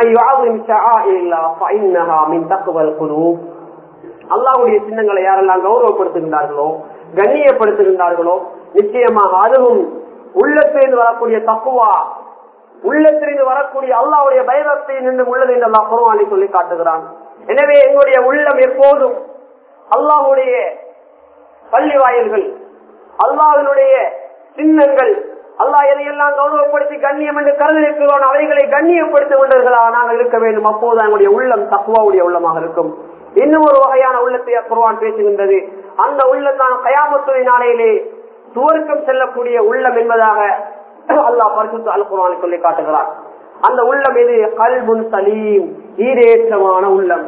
அல்லாவுடைய சின்னங்களை யாரெல்லாம் கௌரவப்படுத்துகின்றார்களோ கண்ணியப்படுத்துகின்றார்களோ நிச்சயமாக அதுவும் உள்ளத்திலிருந்து வரக்கூடிய தக்குவா உள்ளத்திலிருந்து வரக்கூடிய அல்லாவுடைய பயபக்தி நின்று உள்ளது என்று அல்லா குரவானி சொல்லி காட்டுகிறான் எனவே எங்களுடைய உள்ளம் எப்போதும் அல்லாஹுடைய பள்ளி வாயில்கள் அல்லாஹினுடைய சின்னங்கள் அல்லாஹ் எதையெல்லாம் கௌரவப்படுத்தி கண்ணியம் என்று கருதிருக்கிறோம் அவைகளை கண்ணியப்படுத்துகின்றவர்களாக நாங்கள் இருக்க வேண்டும் அப்போது எங்களுடைய உள்ளம் தக்குவாவுடைய உள்ளமாக இருக்கும் இன்னும் ஒரு வகையான உள்ளத்தை குர்வான் பேசுகின்றது அந்த உள்ளம் தான் கயாமத்துறை நாளையிலே சுவர்க்கம் செல்லக்கூடிய உள்ளம் என்பதாக அல்லாஹ் பரிசுத்து அல் குர்வானை சொல்லி காட்டுகிறார் அந்த உள்ளம் எது கல்புன் சலீம் ஈரேற்றமான உள்ளம்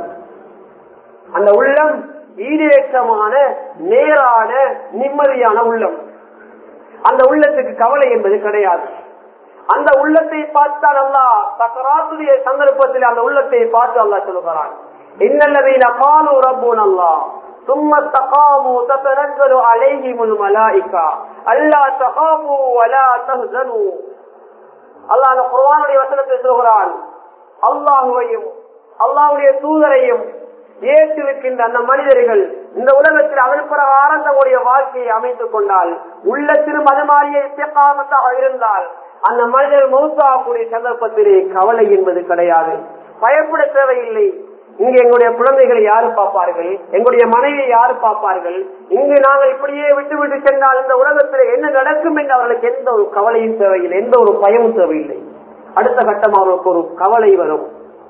அந்த உள்ளம் ஈரேற்றமான நேரான நிம்மதியான உள்ளம் அந்த உள்ளத்துக்கு கவலை என்பது கிடையாது அந்த உள்ளத்தை பார்த்தால் அல்லா சக்கராத்துடைய சந்தர்ப்பத்தில் அந்த உள்ளத்தை பார்த்து அல்லா சொல்லுகிறான் இன்னல்லதீன காலு ரப்புன் அல்லா ثم استقاموا تتنزل عليهم الملائكة ألا تخافوا ولا تهزنوا அல்லாஹ் அந்த குர்ஆனுடைய வசனத்தை சொல்கிறான் அல்லாஹுவையும் அல்லாஹ்வுடைய தூதரையும் ஏற்றிருக்கின்ற அந்த மனிதர்கள் இந்த உலகத்தில் அவள் பிரகாரம் தங்களுடைய வாழ்க்கையை அமைத்துக் கொண்டால் உள்ளத்திலும் அது மாறிய இசைக்காமத்தாக இருந்தால் அந்த மனிதர் மௌத்தாகக்கூடிய சந்தர்ப்பத்திலே கவலை என்பது கிடையாது பயப்பட தேவையில்லை இங்கு எங்களுடைய குழந்தைகளை யாரு பார்ப்பார்கள் எங்களுடைய மனைவியை யாரு பார்ப்பார்கள் இங்கு நாங்கள் இப்படியே விட்டு விட்டு சென்றால் இந்த உலகத்தில் என்ன நடக்கும் என்று அவர்களுக்கு எந்த ஒரு கவலையும் தேவையில்லை எந்த ஒரு பயமும் தேவையில்லை அடுத்த கட்டம் அவர்களுக்கு ஒரு கவலை வரும்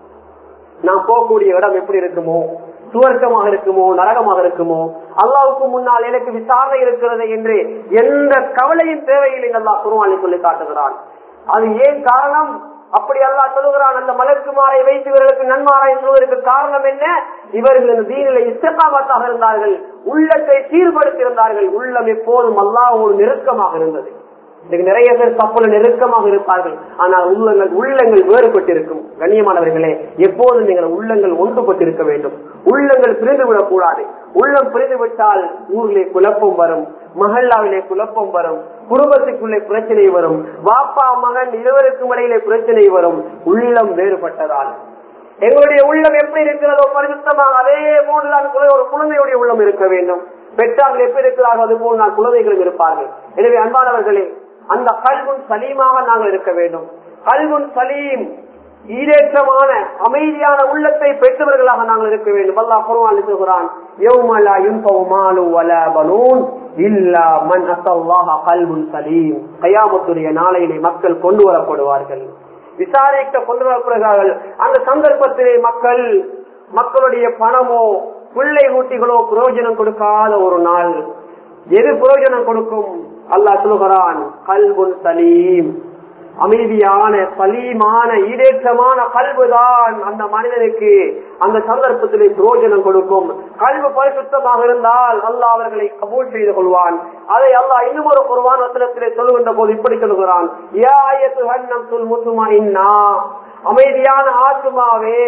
நாம் போகக்கூடிய இடம் எப்படி இருக்குமோ சுவர்க்கமாக இருக்குமோ நரகமாக இருக்குமோ அல்லாவுக்கு முன்னால் எனக்கு விசாரணை இருக்கிறது என்று எந்த கவலையும் தேவையில்லை அல்லா குருவானி சொல்லி காட்டுகிறான் அது ஏன் காரணம் அப்படி அல்லா சொல்லுகிறான் அந்த மலர்க்குமாரை வைத்து இவர்களுக்கு நன்மாராய் சொல்வதற்கு காரணம் என்ன இவர்கள் இந்த தீனில இஸ்தகாமத்தாக இருந்தார்கள் உள்ளத்தை சீர்படுத்தியிருந்தார்கள் உள்ளம் எப்போதும் அல்லாவோடு நெருக்கமாக இருந்தது இதுக்கு நிறைய பேர் கப்பல நெருக்கமாக இருப்பார்கள் ஆனால் உள்ளங்கள் உள்ளங்கள் வேறுபட்டிருக்கும் கண்ணியமானவர்களே எப்போதும் நீங்கள் உள்ளங்கள் ஒன்றுபட்டிருக்க வேண்டும் உள்ளங்கள் பிரிந்து விடக்கூடாது உள்ளம் பிரிந்து விட்டால் ஊரிலே குழப்பம் வரும் மஹல்லாவிலே குழப்பம் வரும் குடும்பத்துக்குள்ளே பிரச்சனை வரும் வாப்பா மகன் இருவருக்கும் இடையிலே பிரச்சனை வரும் உள்ளம் வேறுபட்டதால் எங்களுடைய உள்ளம் எப்படி இருக்கிறதோ பரிசுத்தமாக அதே போன்றுதான் ஒரு குழந்தையுடைய உள்ளம் இருக்க வேண்டும் பெற்றார்கள் எப்படி இருக்கிறார்கள் அது போல் நான் குழந்தைகளும் இருப்பார்கள் எனவே அன்பானவர்களே அந்த கல்குன் சலீமாக நாங்கள் இருக்க வேண்டும் கல்குன் சலீம் ஈரேற்றமான அமைதியான உள்ளத்தை பெற்றவர்களாக நாங்கள் இருக்க வேண்டும் அல்லாஹ் குர்ஆன் சொல்கிறான் யௌமலா யுன்பவு மாலு வல பனூன் இல்லா மன் அசல்லாஹ கல்புன் சலீம் கயாமத்துடைய நாளையிலே மக்கள் கொண்டு வரப்படுவார்கள் விசாரிக்க கொண்டு வரப்படுகிறார்கள் அந்த சந்தர்ப்பத்திலே மக்கள் மக்களுடைய பணமோ பிள்ளை ஊட்டிகளோ பிரயோஜனம் கொடுக்காத ஒரு நாள் எது பிரயோஜனம் கொடுக்கும் அல்லாஹ் சொல்கிறான் கல்புன் சலீம் அமைதியான சலீமான ஈடேற்றமான கல்வுதான் அந்த மனிதனுக்கு அந்த சந்தர்ப்பத்திலே பிரயோஜனம் கொடுக்கும் கல்வு பரிசுத்தமாக இருந்தால் அல்லாஹ் அவர்களை கபூல் செய்து கொள்வான் அதை அல்லாஹ் இன்னும் ஒரு குருவான் வசனத்திலே சொல்லுகின்ற போது இப்படி சொல்லுகிறான் யா அய்யத்துஹன் நஃப்ஸுல் முத்மஇன்னா அமைதியான ஆத்மாவே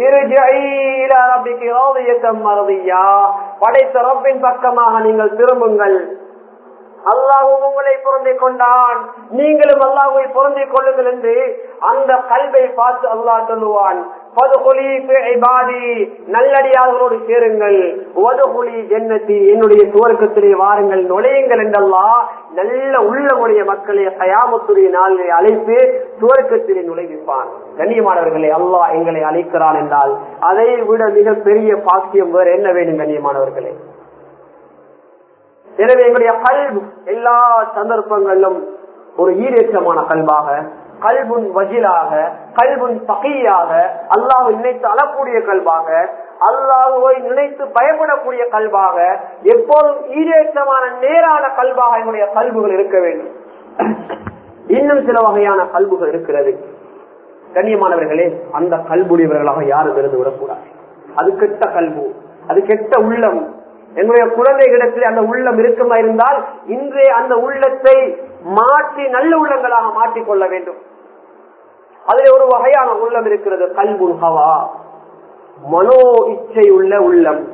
படைத்த ரப்பின் பக்கமாக நீங்கள் திரும்புங்கள் அல்லாஹும் உங்களை பொருந்திக் கொண்டான் நீங்களும் அல்லாஹுவை பொருந்திக் கொள்ளுங்கள் என்று அந்த கல்வை பார்த்து அல்லாஹ் சொல்லுவான் நல்லடியார்களோடு சேருங்கள் ஒதுகுலி ஜென்னத்தி என்னுடைய துவர்க்கத்திலே வாருங்கள் நுழையுங்கள் என்றல்லா நல்ல உள்ளமுடைய மக்களை கயாமத்துடைய நாளிலே அழைத்து துவர்க்கத்திலே நுழைவிப்பான் கண்ணியமானவர்களே அல்லாஹ் எங்களை அழைக்கிறான் என்றால் அதை விட மிக பெரிய பாக்கியம் வேறு என்ன வேண்டும் கண்ணியமானவர்களே எனவே எங்களுடைய கல்வி எல்லா சந்தர்ப்பங்களிலும் ஒரு ஈரேற்றமான கல்வாக கல்புன் வஜிலாக கல்புன் பகையாக அல்லாஹ் நினைத்து அழக்கூடிய கல்வாக அல்லாஹுவை நினைத்து பயப்படக்கூடிய கல்வாக எப்போதும் ஈரேற்றமான நேரான கல்வாக என்னுடைய கல்வுகள் இருக்க வேண்டும் இன்னும் சில வகையான கல்வுகள் இருக்கிறது கண்ணியமானவர்களே அந்த கல்புடையவர்களாக யாரும் இருந்து விடக்கூடாது அது கெட்ட கல்வு அது கெட்ட உள்ளம் என்னுடைய குழந்தைகளிடத்தில் அந்த உள்ளம் இருக்குமா இருந்தால் இன்றே அந்த உள்ளத்தை மாற்றி நல்ல உள்ளங்களாக மாற்றிக்கொள்ள வேண்டும் அதில் ஒரு வகையான உள்ளம் இருக்கிறது கல்புன் ஹவா மனோ இச்சை உள்ள உள்ளம்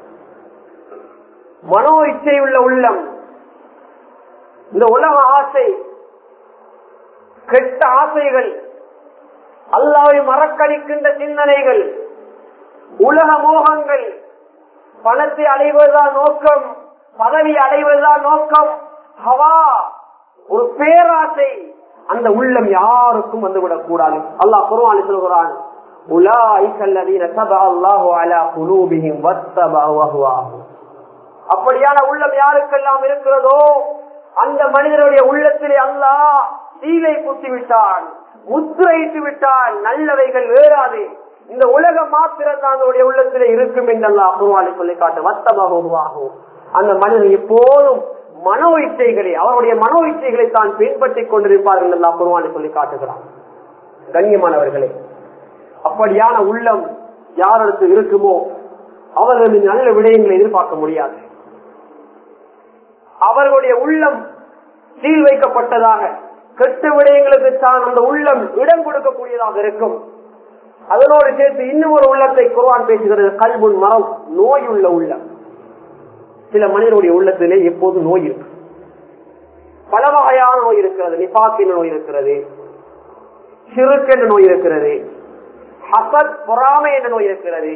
மனோ இச்சை உள்ள உள்ளம் இந்த உலக ஆசை கெட்ட ஆசைகள் அல்லாவை மறக்கடிக்கின்ற சிந்தனைகள் உலக மோகங்கள் பணத்தை அடைவதுதான் நோக்கம் பதவி அடைவதுதான் நோக்கம் ஹவா ஒரு பேராசை அந்த உள்ளம் யாருக்கும் வந்துவிடக் கூடாது அல்லாஹ் குருவான் சொல்கிறான் அப்படியான உள்ளம் யாருக்கெல்லாம் இருக்கிறதோ அந்த மனிதனுடைய உள்ளத்திலே அல்லாஹ் சீலை குத்தி விட்டான் முத்திரையிட்டு விட்டான் நல்லவைகள் வேறாது இந்த உலகம் மாத்திரம் தான் அதனுடைய உள்ளத்திலே இருக்கும் என்றெல்லாம் குருவானை சொல்லி காட்டு வத்தமாக உருவாகும் அந்த மனிதன் எப்போதும் மனோ இச்சைகளை அவருடைய மனோ இச்சைகளை தான் பின்பற்றிக் கொண்டிருப்பார்கள் எல்லாம் குருவானை சொல்லி காட்டுகிறான் கண்ணியமானவர்களே அப்படியான உள்ளம் யாருக்கு இருக்குமோ அவர்களின் நல்ல விடயங்களை எதிர்பார்க்க முடியாது அவர்களுடைய உள்ளம் சீல் வைக்கப்பட்டதாக கெட்ட விடயங்களுக்கு தான் அந்த உள்ளம் இடம் கொடுக்கக்கூடியதாக இருக்கும் அதனோடு சேர்த்து இன்னும் ஒரு உள்ளத்தை குர்வான் பேசுகிறது கல்புன் மரம் நோய் உள்ள உள்ளம் சில மனிதனுடைய உள்ளத்திலே எப்போது நோய் இருக்கு பல வகையான நோய் இருக்கிறது நிபாக் என்ற நோய் இருக்கிறது சிறுக்கு என்ற நோய் இருக்கிறது ஹசத் பொறாமை என்ற நோய் இருக்கிறது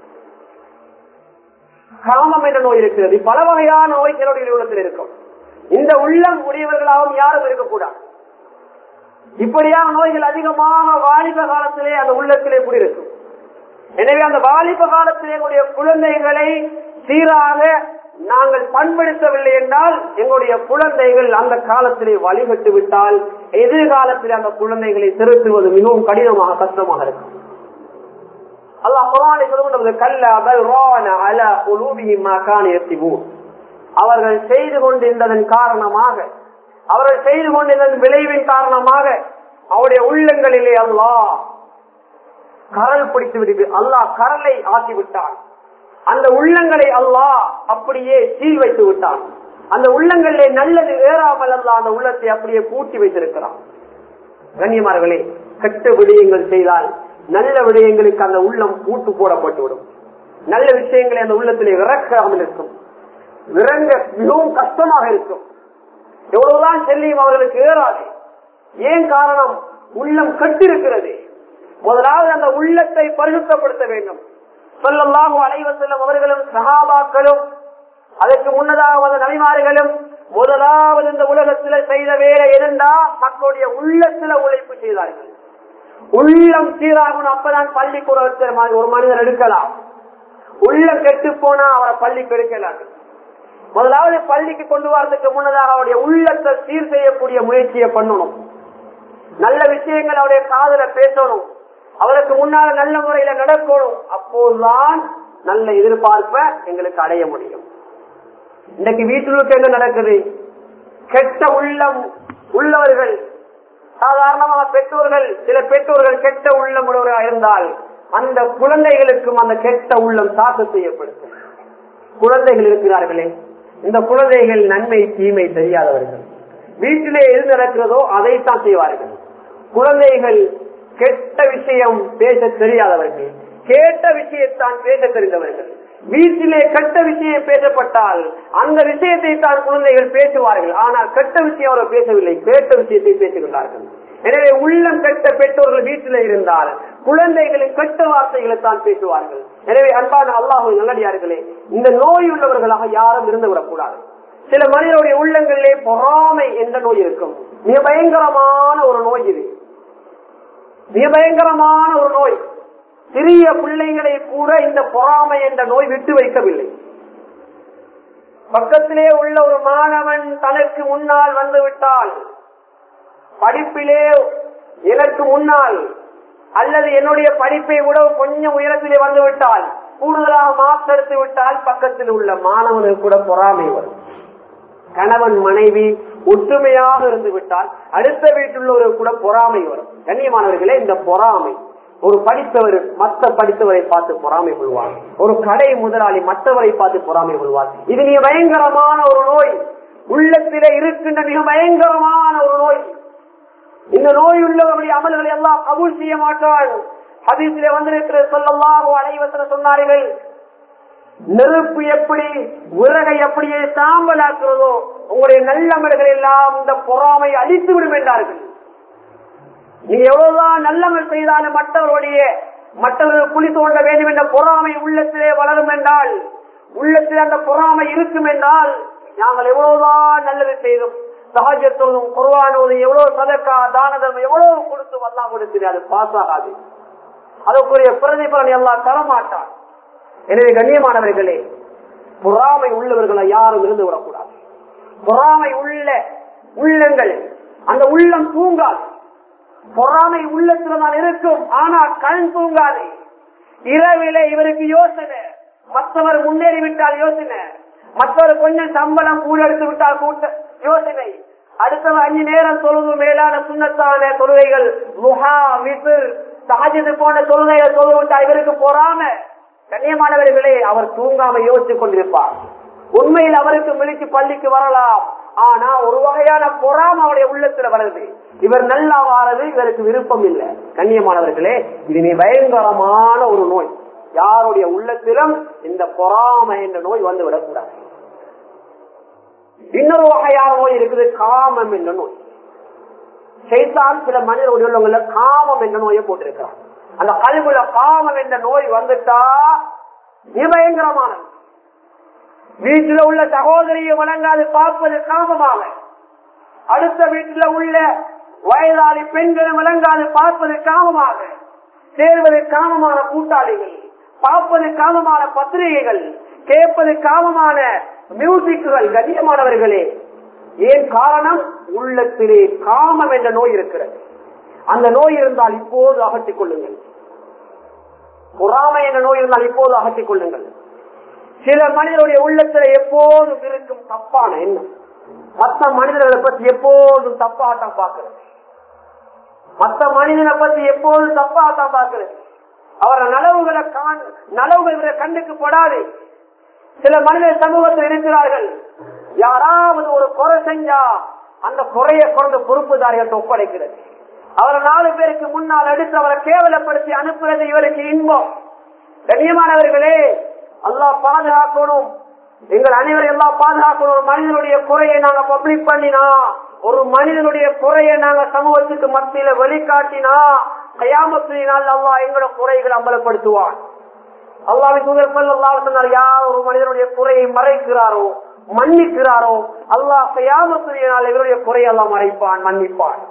காமம் என்ற நோய் இருக்கிறது பல வகையான நோய் சிலருடைய உள்ளத்தில் இருக்கும் இந்த உள்ளம் உடையவர்களாகவும் யாரும் இருக்கக்கூடாது இப்படியான நோய்கள் அதிகமாக வாலிப காலத்திலே அந்த உள்ளத்திலே குடியிருக்கும் எனவே அந்த வாலிப காலத்திலே எங்களுடைய குழந்தைகளை சீராக நாங்கள் பண்படுத்தவில்லை என்றால் எங்களுடைய குழந்தைகள் அந்த காலத்திலே வழிபட்டு விட்டால் எதிர்காலத்திலே அந்த குழந்தைகளை திருத்துவது மிகவும் கடினமாக கஷ்டமாக இருக்கும் அல்லாஹ் குரானை சொல்லுகின்றது கல்ல பல் ரான அல குலூபிஹிம் மா கான யக்திபூன் அவர்கள் செய்து கொண்டிருந்ததன் காரணமாக அவர்கள் செய்து கொண்டிருந்ததன் விளைவின் காரணமாக அவருடைய உள்ளங்களிலே அல்லாஹ் கரல் பிடித்து விடுது அல்லாஹ் கரலை ஆக்கி விட்டான் அந்த உள்ளங்களை அல்லாஹ் அப்படியே சீல் வைத்து விட்டான் அந்த உள்ளங்களிலே நல்லது ஏறாமல் அல்லாஹ் அந்த உள்ளத்தை அப்படியே பூட்டி வைத்திருக்கிறான் கண்ணியமார்களே கெட்ட விடயங்கள் செய்தால் நல்ல விடயங்களுக்கு அந்த உள்ளம் பூட்டு போடப்பட்டு விடும் நல்ல விஷயங்களை அந்த உள்ளத்திலே இறக்காமல் இருக்கும் இறங்க மிகவும் கஷ்டமாக இருக்கும் எவ்வளவுதான் செல்லியும் அவர்களுக்கு ஏறாது ஏன் காரணம் உள்ளம் கட்டிருக்கிறது முதலாவது அந்த உள்ளத்தை பரிசுத்தப்படுத்த வேண்டும் சொல்லல்லாஹு அலைவ செல்லும் அவர்களும் சகாபாக்களும் அதற்கு முன்னதாக வந்த நபிமார்களும் முதலாவது இந்த உலகத்துல செய்த வேலை எதுண்டா மக்களுடைய உள்ளத்துல உழைப்பு செய்தார்கள் உள்ளம் சீராகணும் அப்பதான் பள்ளிக்கூடத்தில் ஒரு மனிதர் எடுக்கலாம் உள்ளம் கெட்டு போனா அவரை பள்ளிக்கு எடுக்கலாம் முதலாவது பள்ளிக்கு கொண்டு வரதுக்கு முன்னதாக அவருடைய உள்ளத்தை சீர் செய்யக்கூடிய முயற்சியை பண்ணணும் நல்ல விஷயங்கள் அவருடைய காதல பேசணும் அவருக்கு முன்னால நல்ல முறையில நடக்கணும் அப்போதுதான் நல்ல எதிர்பார்ப்பை எங்களுக்கு அடைய முடியும் இன்னைக்கு வீட்டிலுக்கு என்ன நடக்குது கெட்ட உள்ளம் உள்ளவர்கள் சாதாரணமாக பெற்றோர்கள் சில பெற்றோர்கள் கெட்ட உள்ளம் உள்ளவர்களாக இருந்தால் அந்த குழந்தைகளுக்கும் அந்த கெட்ட உள்ளம் தாக்கத்தை ஏற்படுத்தும் குழந்தைகள் இருக்கிறார்களே இந்த குழந்தைகள் நன்மை தீமை தெரியாதவர்கள் வீட்டிலே எது நடக்கிறதோ அதைத்தான் செய்வார்கள் குழந்தைகள் கெட்ட விஷயம் பேச தெரியாதவர்கள் கேட்ட விஷயத்தான் பேச தெரிந்தவர்கள் வீட்டிலே கெட்ட விஷயம் பேசப்பட்டால் அந்த விஷயத்தை தான் குழந்தைகள் பேசுவார்கள் ஆனால் கெட்ட விஷயம் அவர் பேசவில்லை கேட்ட விஷயத்தை பேசுகிறார்கள் எனவே உள்ளம் கெட்ட பெற்றோர்கள் வீட்டில் இருந்தால் குழந்தைகளின் கெட்ட வார்த்தைகளை தான் பேசுவார்கள் எனவே அன்பான அல்லாஹு நல்லடியார்களே இந்த நோய் உள்ளவர்களாக யாரும் இருந்து விடக்கூடாது சில மனிதனுடைய உள்ளங்களிலே பொறாமை என்ற நோய் இருக்கும் மிக பயங்கரமான ஒரு நோய் இது மிக பயங்கரமான ஒரு நோய் சிறிய பிள்ளைகளை கூட இந்த பொறாமை என்ற நோய் விட்டு வைக்கவில்லை பக்கத்திலே உள்ள ஒரு மாணவன் தனக்கு முன்னால் வந்து விட்டால் படிப்பிலே எனக்கு முன்னால் அல்லது என்னுடைய படிப்பை விட கொஞ்சம் உயரத்திலே வந்து விட்டால் கூடுதலாக மார்க்ஸ் எடுத்து விட்டால் பக்கத்தில் உள்ள மாணவனுக்கு கூட பொறாமை வரும் கணவன் மனைவி ஒற்றுமையாக இருந்து விட்டால் அடுத்த வீட்டுள்ளவருக்கு கூட பொறாமை வரும் கண்ணியமானவர்களே இந்த பொறாமை ஒரு படித்தவர் மற்ற படித்தவரை பார்த்து பொறாமை கொள்வார் ஒரு கடை முதலாளி மற்றவரை பார்த்து பொறாமை கொள்வார் இது மிக பயங்கரமான ஒரு நோய் உள்ளத்திலே இருக்கின்ற மிக பயங்கரமான ஒரு நோய் இந்த நோய் உள்ளவர்களுடைய அமல்களை எல்லாம் கபூல் செய்ய மாட்டான் ஹதீஸிலே வந்திருக்கிற சொல்லலாம் அனைவசன சொன்னார்கள் நெருப்பு எப்படி விறகை அப்படியே சாம்பலாக்குறதோ உங்களுடைய நல்லமல்கள் எல்லாம் இந்த பொறாமை அழித்து விடும் என்றார்கள் நீங்க எவ்வளவுதான் நல்லமல் செய்தாலும் மற்றவருடைய மற்றவர்கள் குழி தோண்ட வேண்டும் என்ற பொறாமை உள்ளத்திலே வளரும் என்றால் உள்ளத்தில் அந்த பொறாமை இருக்கும் என்றால் நாங்கள் எவ்வளவுதான் நல்லது செய்தோம் சகஜத்தோதும் குர்வானோதும் எவ்வளவு சதக்கா தானதம் எவ்வளவு கொடுத்து வல்லாம் கொடுத்து அது பாஸ் ஆகாது அதற்குரிய பிரதிபலன் எல்லாம் தரமாட்டான் எனவே கண்ணியமானவர்களே பொறாமை உள்ளவர்களை யாரும் இருந்து விடக்கூடாது பொறாமை உள்ள உள்ளங்கள் அந்த உள்ளம் தூங்காது பொறாமை உள்ளத்துல தான் இருக்கும் ஆனா கண் தூங்காது இரவிலே இவருக்கு யோசனை மற்றவர் முன்னேறி விட்டால் யோசனை மற்றவர் கொஞ்சம் சம்பளம் கூட எடுத்து விட்டால் கூட்ட யோசனை அடுத்தவர் அஞ்சு நேரம் தொழுது மேலான சுண்ணத்தான தொழுகைகள் முஹா விசில் சஹஜது போன்ற தொழுகைகள் தொழுது விட்டால் இவருக்கு பொறாம கண்ணியமானவர்களே அவர் தூங்காம யோசித்துக் கொண்டிருப்பார் உண்மையில் அவருக்கு விழிச்சு பள்ளிக்கு வரலாம் ஆனா ஒரு வகையான பொறாம அவருடைய உள்ளத்துல வருது இவர் நல்லா வாரது இவருக்கு விருப்பம் இல்லை கண்ணியமானவர்களே இது மிக பயங்கரமான ஒரு நோய் யாருடைய உள்ளத்திலும் இந்த பொறாமை என்ற நோய் வந்து விடக்கூடாது இன்னொரு வகையான நோய் இருக்குது காமம் என்ற நோய் செய்தான் சில மனிதர் உள்ளவங்கள காமம் என்ற நோயை போட்டிருக்கிறார் அந்த கல்வில காமம் என்ற நோய் வந்துட்டா மிக பயங்கரமானது வீட்டில் உள்ள சகோதரியை வழங்காது பார்ப்பது காமமாக அடுத்த வீட்டில் உள்ள வயதாளி பெண்களை வழங்காது பார்ப்பது காமமாக சேர்வது காமமான கூட்டாளிகள் பார்ப்பது காமமான பத்திரிகைகள் கேட்பது காமமான மியூசிக்குகள் கண்ணியமானவர்களே ஏன் காரணம் உள்ளத்திலே காமம் என்ற நோய் இருக்கிறது அந்த நோய் இருந்தால் இப்போது அகற்றிக் கொள்ளுங்கள் பொறாமை என்ற நோய் இருந்தால் இப்போது அகற்றிக் கொள்ளுங்கள் சில மனிதருடைய உள்ளத்துல எப்போதும் இருக்கும் தப்பான எண்ணம் மற்ற மனிதர்களை பத்தி எப்போதும் தப்பாட்டம் பார்க்கிறது மற்ற மனிதனை பத்தி எப்போதும் தப்பாட்டம் பார்க்கிறது அவர நலவுகளை காண் நலவுகள் இவரை கண்ணுக்கு படாது சில மனிதர் சமூகத்தில் இருக்கிறார்கள் யாராவது ஒரு குறை செஞ்சா அந்த குறையை கொண்டு பொறுப்புதாரிகள் ஒப்படைக்கிறது அவரை நாலு பேருக்கு முன்னால் எடுத்து அவரை கேவலப்படுத்தி அனுப்புறது இவருக்கு இன்பம் கண்ணியமானவர்களே அல்லாஹ் பாதுகாக்கணும் எங்கள் அனைவரும் எல்லாம் பாதுகாக்கணும் ஒரு மனிதனுடைய குறையை நாங்க பப்ளிக் பண்ணினா ஒரு மனிதனுடைய குறையை நாங்க சமூகத்துக்கு மத்தியில வெளிக்காட்டினா கயாமத்தினால் அல்லாஹ் எங்களோட குறைகளை அம்பலப்படுத்துவான் அல்லாவின் தூதர் அல்லாஹ் சொன்னார் யார் ஒரு மனிதனுடைய குறையை மறைக்கிறாரோ மன்னிக்கிறாரோ அல்லாஹ் கயாமத்தினால் எங்களுடைய குறையை எல்லாம் மறைப்பான் மன்னிப்பான்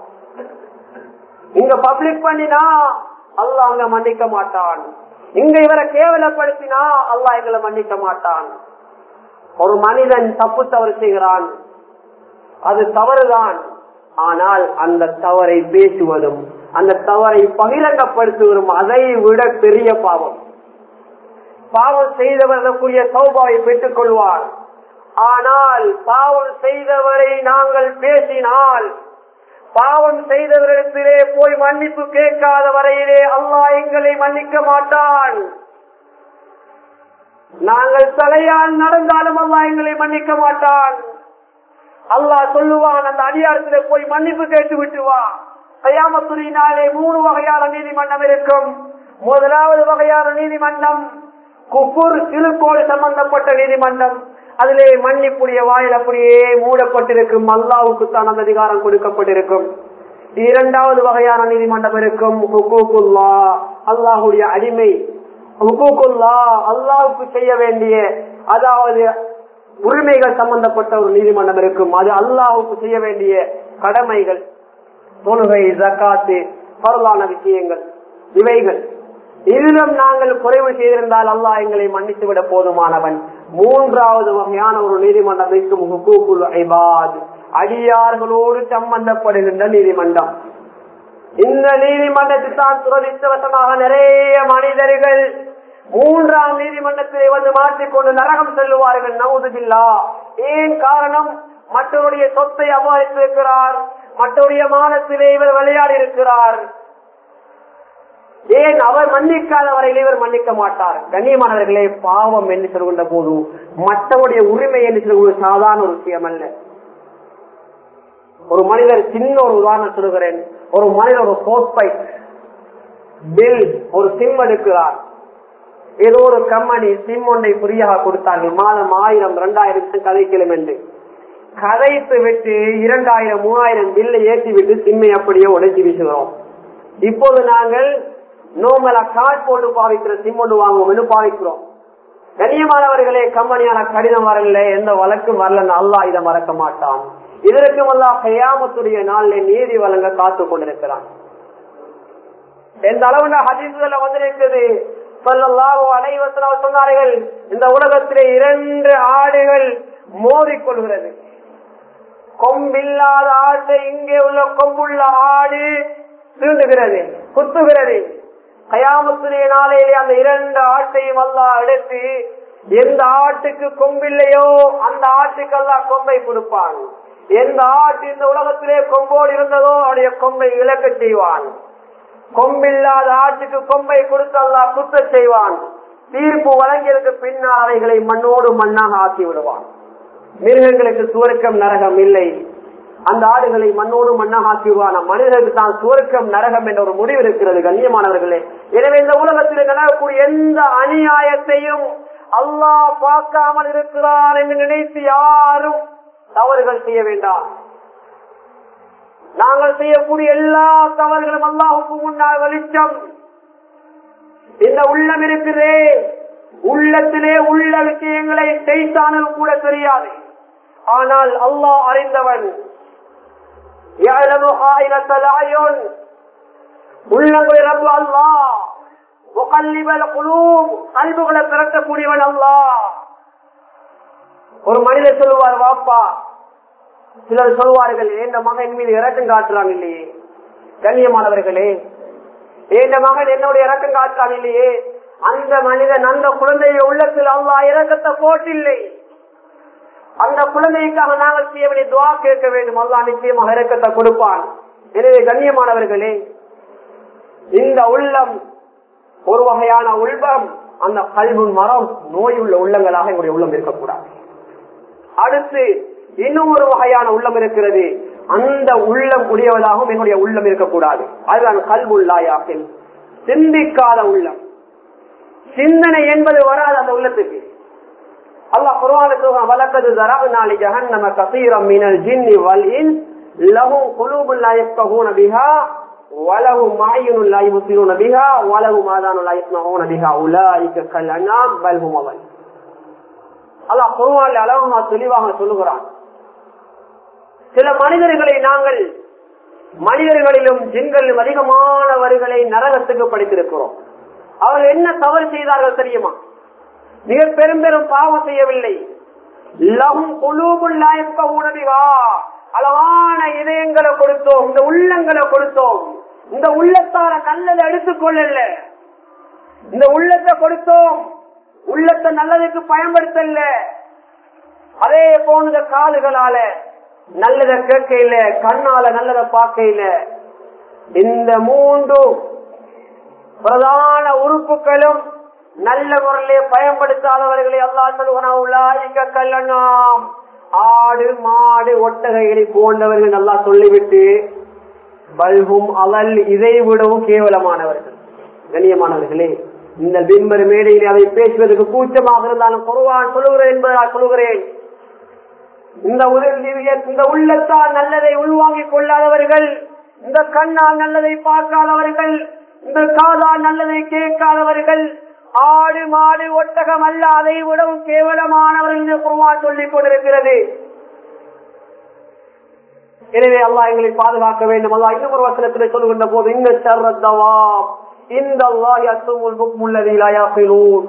இங்க பப்ளிக் பண்ணினா அல்லாஹ் அங்க மன்னிக்க மாட்டான் இங்க இவரை கேவலப்படுத்தினா அல்லாஹ் எங்களை மன்னிக்க மாட்டான் ஒரு மனிதன் தப்பு தவறு செய்கிறான் அது தவறுதான் ஆனால் அந்த தவறை பேசுவதும் அந்த தவறை பகிரங்கப்படுத்துவதும் அதை விட பெரிய பாவம் பாவம் செய்தவர்களுக்குரிய சௌபாவை பெற்றுக் கொள்வார் ஆனால் பாவம் செய்தவரை நாங்கள் பேசினால் பாவம் செய்தவரிடத்திலே போய் மன்னிப்பு கேட்காத வரையிலே அல்லாஹ் எங்களை மன்னிக்க மாட்டான் நாங்கள் தலையால் நடந்தாலும் அல்லாஹ் எங்களை மன்னிக்க மாட்டான் அல்லாஹ் சொல்லுவான் அந்த அதிகாரத்திலே போய் மன்னிப்பு கேட்டு விட்டு வா கையாமத்துறையினாலே மூணு வகையான நீதிமன்றம் இருக்கும் முதலாவது வகையான நீதிமன்றம் குப்பூர் சிறுகோடு சம்பந்தப்பட்ட நீதிமன்றம் அதிலே மன்னிப்புடைய வாயில் அப்படியே மூடப்பட்டிருக்கும் அல்லாவுக்கு தான் அந்த அதிகாரம் கொடுக்கப்பட்டிருக்கும் இரண்டாவது வகையான நீதிமன்றம் இருக்கும் ஹுகூக்குல்லா அல்லாஹுடைய அடிமை ஹுகூக்குல்லா அல்லாவுக்கு செய்ய வேண்டிய அதாவது உரிமைகள் சம்பந்தப்பட்ட ஒரு நீதிமன்றம் இருக்கும் அது அல்லாஹுக்கு செய்ய வேண்டிய கடமைகள் தொழுகை ஜக்காத்து பரலான விஷயங்கள் இவைகள் இதிலும் நாங்கள் குறைவு செய்திருந்தால் அல்லாஹ் எங்களை மன்னித்து விட போதுமானவன் மூன்றாவது வகையான ஒரு நீதிமன்றம் இருக்கும் ஹுகூக்குல் ஐபாத் அடியார்களோடு சம்பந்தப்படுகின்ற நீதிமன்றம் இந்த நீதிமன்றத்தில் தான் துரதிஷ்டவசமாக நிறைய மனிதர்கள் மூன்றாம் நீதிமன்றத்தை வந்து மாற்றிக்கொண்டு நரகம் செல்லுவார்கள் நவுதுபில்லா ஏன் காரணம் மற்றவருடைய சொத்தை அபாரித்திருக்கிறார் மற்றவருடைய மானத்திலே இவர் விளையாடி இருக்கிறார் ஏன் அவர் மன்னிக்காத வரையில் இவர் மன்னிக்க மாட்டார் கண்ணியமானவர்களே பாவம் என்று சொல்கின்ற போது மற்றவருடைய உரிமை என்று சொல்வது சாதாரண ஒரு விஷயம் அல்ல ஒரு மனிதர் சின்ன ஒரு உதாரணம் சொல்கிறேன் ஒரு மனிதர் ஒரு போஸ்ட் பைப் பில் ஒரு சிம் எடுக்கிறார் ஏதோ ஒரு கம்பெனி சிம் ஒன்றை புரியாக கொடுத்தார்கள் மாதம் ஆயிரம் இரண்டாயிரம் கதைக்கிலும் என்று கதைத்து விட்டு இரண்டாயிரம் மூவாயிரம் பில்லை ஏற்றி விட்டு சிம்மை அப்படியே உடைச்சி வீசுகிறோம் இப்போது நாங்கள் நோமலா கார்டு போட்டு பாவிக்கிற சிம் ஒன்று வாங்குவோம் பாவிக்கிறோம் கண்ணியமானவர்களே கம்பெனியான கடிதம் வரல எந்த வழக்கும் வரலன்னு அல்லா இதை மறக்க மாட்டான் இதற்கும் அல்லா கையாமத்துடைய நாளில் நீதி வழங்க காத்து கொண்டிருக்கிறான் எந்த அளவுல ஹதீசுல வந்திருக்குது சொல்லலாவோ அனைவசனால் சொன்னார்கள் இந்த உலகத்திலே இரண்டு ஆடுகள் மோதிக்கொள்கிறது கொம்பில்லாத ஆட்டை இங்கே உள்ள கொம்புள்ள ஆடு தீண்டுகிறது குத்துகிறது கயாமத்துடைய நாளையிலே அந்த இரண்டு ஆட்டையும் அல்லா எடுத்து எந்த ஆட்டுக்கு கொம்பில்லையோ அந்த ஆட்டுக்கு அல்லா கொம்பை கொடுப்பான் எந்த ஆட்டு இந்த உலகத்திலே கொம்போடு இருந்ததோ அவருடைய கொம்பை இழக்க செய்வான் கொம்பில்லாத ஆட்டுக்கு கொம்பை கொடுத்து அல்லா குத்த செய்வான் தீர்ப்பு வழங்கியதற்கு பின்னால் அவைகளை மண்ணோடு மண்ணாக ஆக்கி விடுவான் மிருகங்களுக்கு சுவர்க்கம் நரகம் இல்லை அந்த ஆடுகளை மண்ணோடு மண்ணாக ஆக்கிடுவான் மனிதர்களுக்கு தான் சுவர்க்கம் நரகம் என்ற ஒரு முடிவு இருக்கிறது கண்ணியமானவர்களே எனவே இந்த உலகத்தில் நடக்கக்கூடிய எந்த அநியாயத்தையும் அல்லாஹ் பார்க்காமல் இருக்கிறான் என்று நினைத்து யாரும் தவறுகள் செய்ய வேண்டாம் நாங்கள் செய்யக்கூடிய எல்லா தவறுகளும் அல்லாஹுக்கு முன்னால் வெளிச்சம் இந்த உள்ளம் இருக்குதே உள்ளத்திலே உள்ள விஷயங்களை செய்தானும் கூட தெரியாது ஆனால் அல்லாஹ் அறிந்தவன் உள்ளங்களை ரப்பு அல்லா முகல்லிபல் குழு கல்புகளை திரட்டக்கூடியவன் அல்லா ஒரு மனிதர் சொல்லுவார் வாப்பா சிலர் சொல்வார்கள் எந்த மகன் மீது இறக்கம் காட்டுறாங்க இல்லையே கண்ணியமானவர்களே எந்த மகன் என்னுடைய இறக்கம் காட்டுறான் இல்லையே அந்த மனிதன் அந்த குழந்தைய உள்ளத்தில் அல்லா இறக்கத்தை போட்டில்லை அந்த குழந்தைக்காக நாங்கள் செய்ய வேண்டிய துவா கேட்க வேண்டும் அல்லா நிச்சயமாக இறக்கத்தை கொடுப்பான் எனவே கண்ணியமானவர்களே இந்த உள்ளம் ஒரு வகையான உள்பம் அந்த கல்வி மரம் நோய் உள்ள உள்ளங்களாக எங்களுடைய உள்ளம் இருக்கக்கூடாது அடுத்து இன்னும் ஒரு வகையான உள்ளம் இருக்கிறது அந்த உள்ளம் உடையவதாகவும் என்னுடைய உள்ளம் இருக்கக்கூடாது அதுதான் கல்வுள்ளாயாக சிந்திக்காத உள்ளம் சிந்தனை என்பது வராது அந்த உள்ளத்துக்கு அல்லாஹ் குர்ஆனுக்கு வலக்கது தரவுனா லி ஜஹன்னம கஸீரம் மினல் ஜின்னி வல் இன்ஸ் லஹும் குலூபுன் லா யஃகஹூன பிஹா வலஹும் அய்யுனுன் லா யுப்சிரூன பிஹா வலஹும் ஆதானுன் லா யஸ்மஊன பிஹா உலாயிக கல் அன்ஆம் பல் ஹும் அவல் அல்லாஹ் குர்ஆனில் அழகா தெளிவாக சொல்லுகிறான் சில மனிதர்களை நாங்கள் மனிதர்களிலும் ஜின்களிலும் அதிகமானவர்களை நரகத்துக்கு படித்திருக்கிறோம் அவர்கள் என்ன தவறு செய்தார்கள் தெரியுமா மிக பெரும் பெரும் பாவம் செய்யவில்லை லஹும் குலூபுல் லா யஃப்கஹூன பிஹா அழகான இதயங்களை கொடுத்தோம் இந்த உள்ளங்களை கொடுத்தோம் இந்த உள்ளத்தால நல்லதை எடுத்துக்கொள்ளல இந்த உள்ளத்தை கொடுத்தோம் உள்ளத்தை நல்லதுக்கு பயன்படுத்தல அதே போனத காதுகளால நல்லத கேட்கையில கண்ணால நல்லத பார்க்கையில இந்த மூன்று பிரதான உறுப்புகளும் நல்ல முறையிலே பயன்படுத்தாதவர்களை அல்லா சொல்லுவனா கல்லணாம் ஆடு மாடு ஒட்டகைகளை போன்றவர்கள் நல்லா சொல்லிவிட்டு பல்பும் அவல் இதை விடவும் கேவலமானவர்கள் கண்ணியமானவர்களே இந்த பிம்பர் மேடையில் அதை பேசுவதற்கு கூச்சமாக இருந்தாலும் குருவான் சொல்லுகிறேன் என்பதால் சொல்லுகிறேன் இந்த உதவி இந்த உள்ளத்தால் நல்லதை உள்வாங்கிக் கொள்ளாதவர்கள் இந்த கண்ணால் நல்லதை பார்க்காதவர்கள் இந்த காதால் நல்லதை கேட்காதவர்கள் ஆடு மாடு ஒட்டகம் அல்ல அதை விடவும் கேவலமானவர்கள் என்று குருவான் சொல்லிக் கொண்டிருக்கிறது எனவே அல்லாஹ் எங்களை பாதுகாக்க வேண்டும் அல்லாஹ் இன்னும் ஒரு வசனத்தில் சொல்லுகின்ற போது இந்த சர்ரத்தவா இந்த அல்லாஹ் அசுமுல் புக்முல்லதிலாயாசிலூன்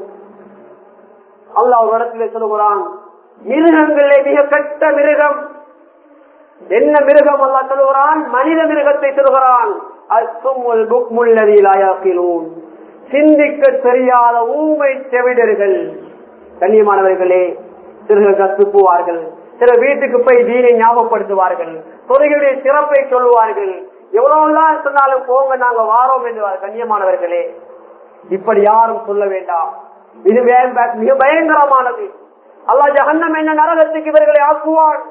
அல்லாஹ் ஒரு இடத்திலே சொல்லுகிறான் மிருகங்களே மிக கெட்ட மிருகம் என்ன மிருகம் அல்லாஹ் சொல்லுகிறான் மனித மிருகத்தை சொல்லுகிறான் அசுமுல் புக்முல்லதிலாயாசிலூன் சிந்திக்க தெரியாத ஊமை செவிடர்கள் கண்ணியமானவர்களே சிறுகள் கத்துப்புவார்கள் சில வீட்டுக்கு போய் தீனை ஞாபகப்படுத்துவார்கள் தொழுகையுடைய சிறப்பை சொல்லுவார்கள் எவ்வளவுதான் சொன்னாலும் போங்க நாங்க வாரோம் என்று கண்ணியமானவர்களே இப்படி யாரும் சொல்ல வேண்டாம் இது வே- மிக பயங்கரமானது அல்லாஹ் ஜஹன்னம் என்ன நரகத்துக்கு இவர்களை ஆக்குவான்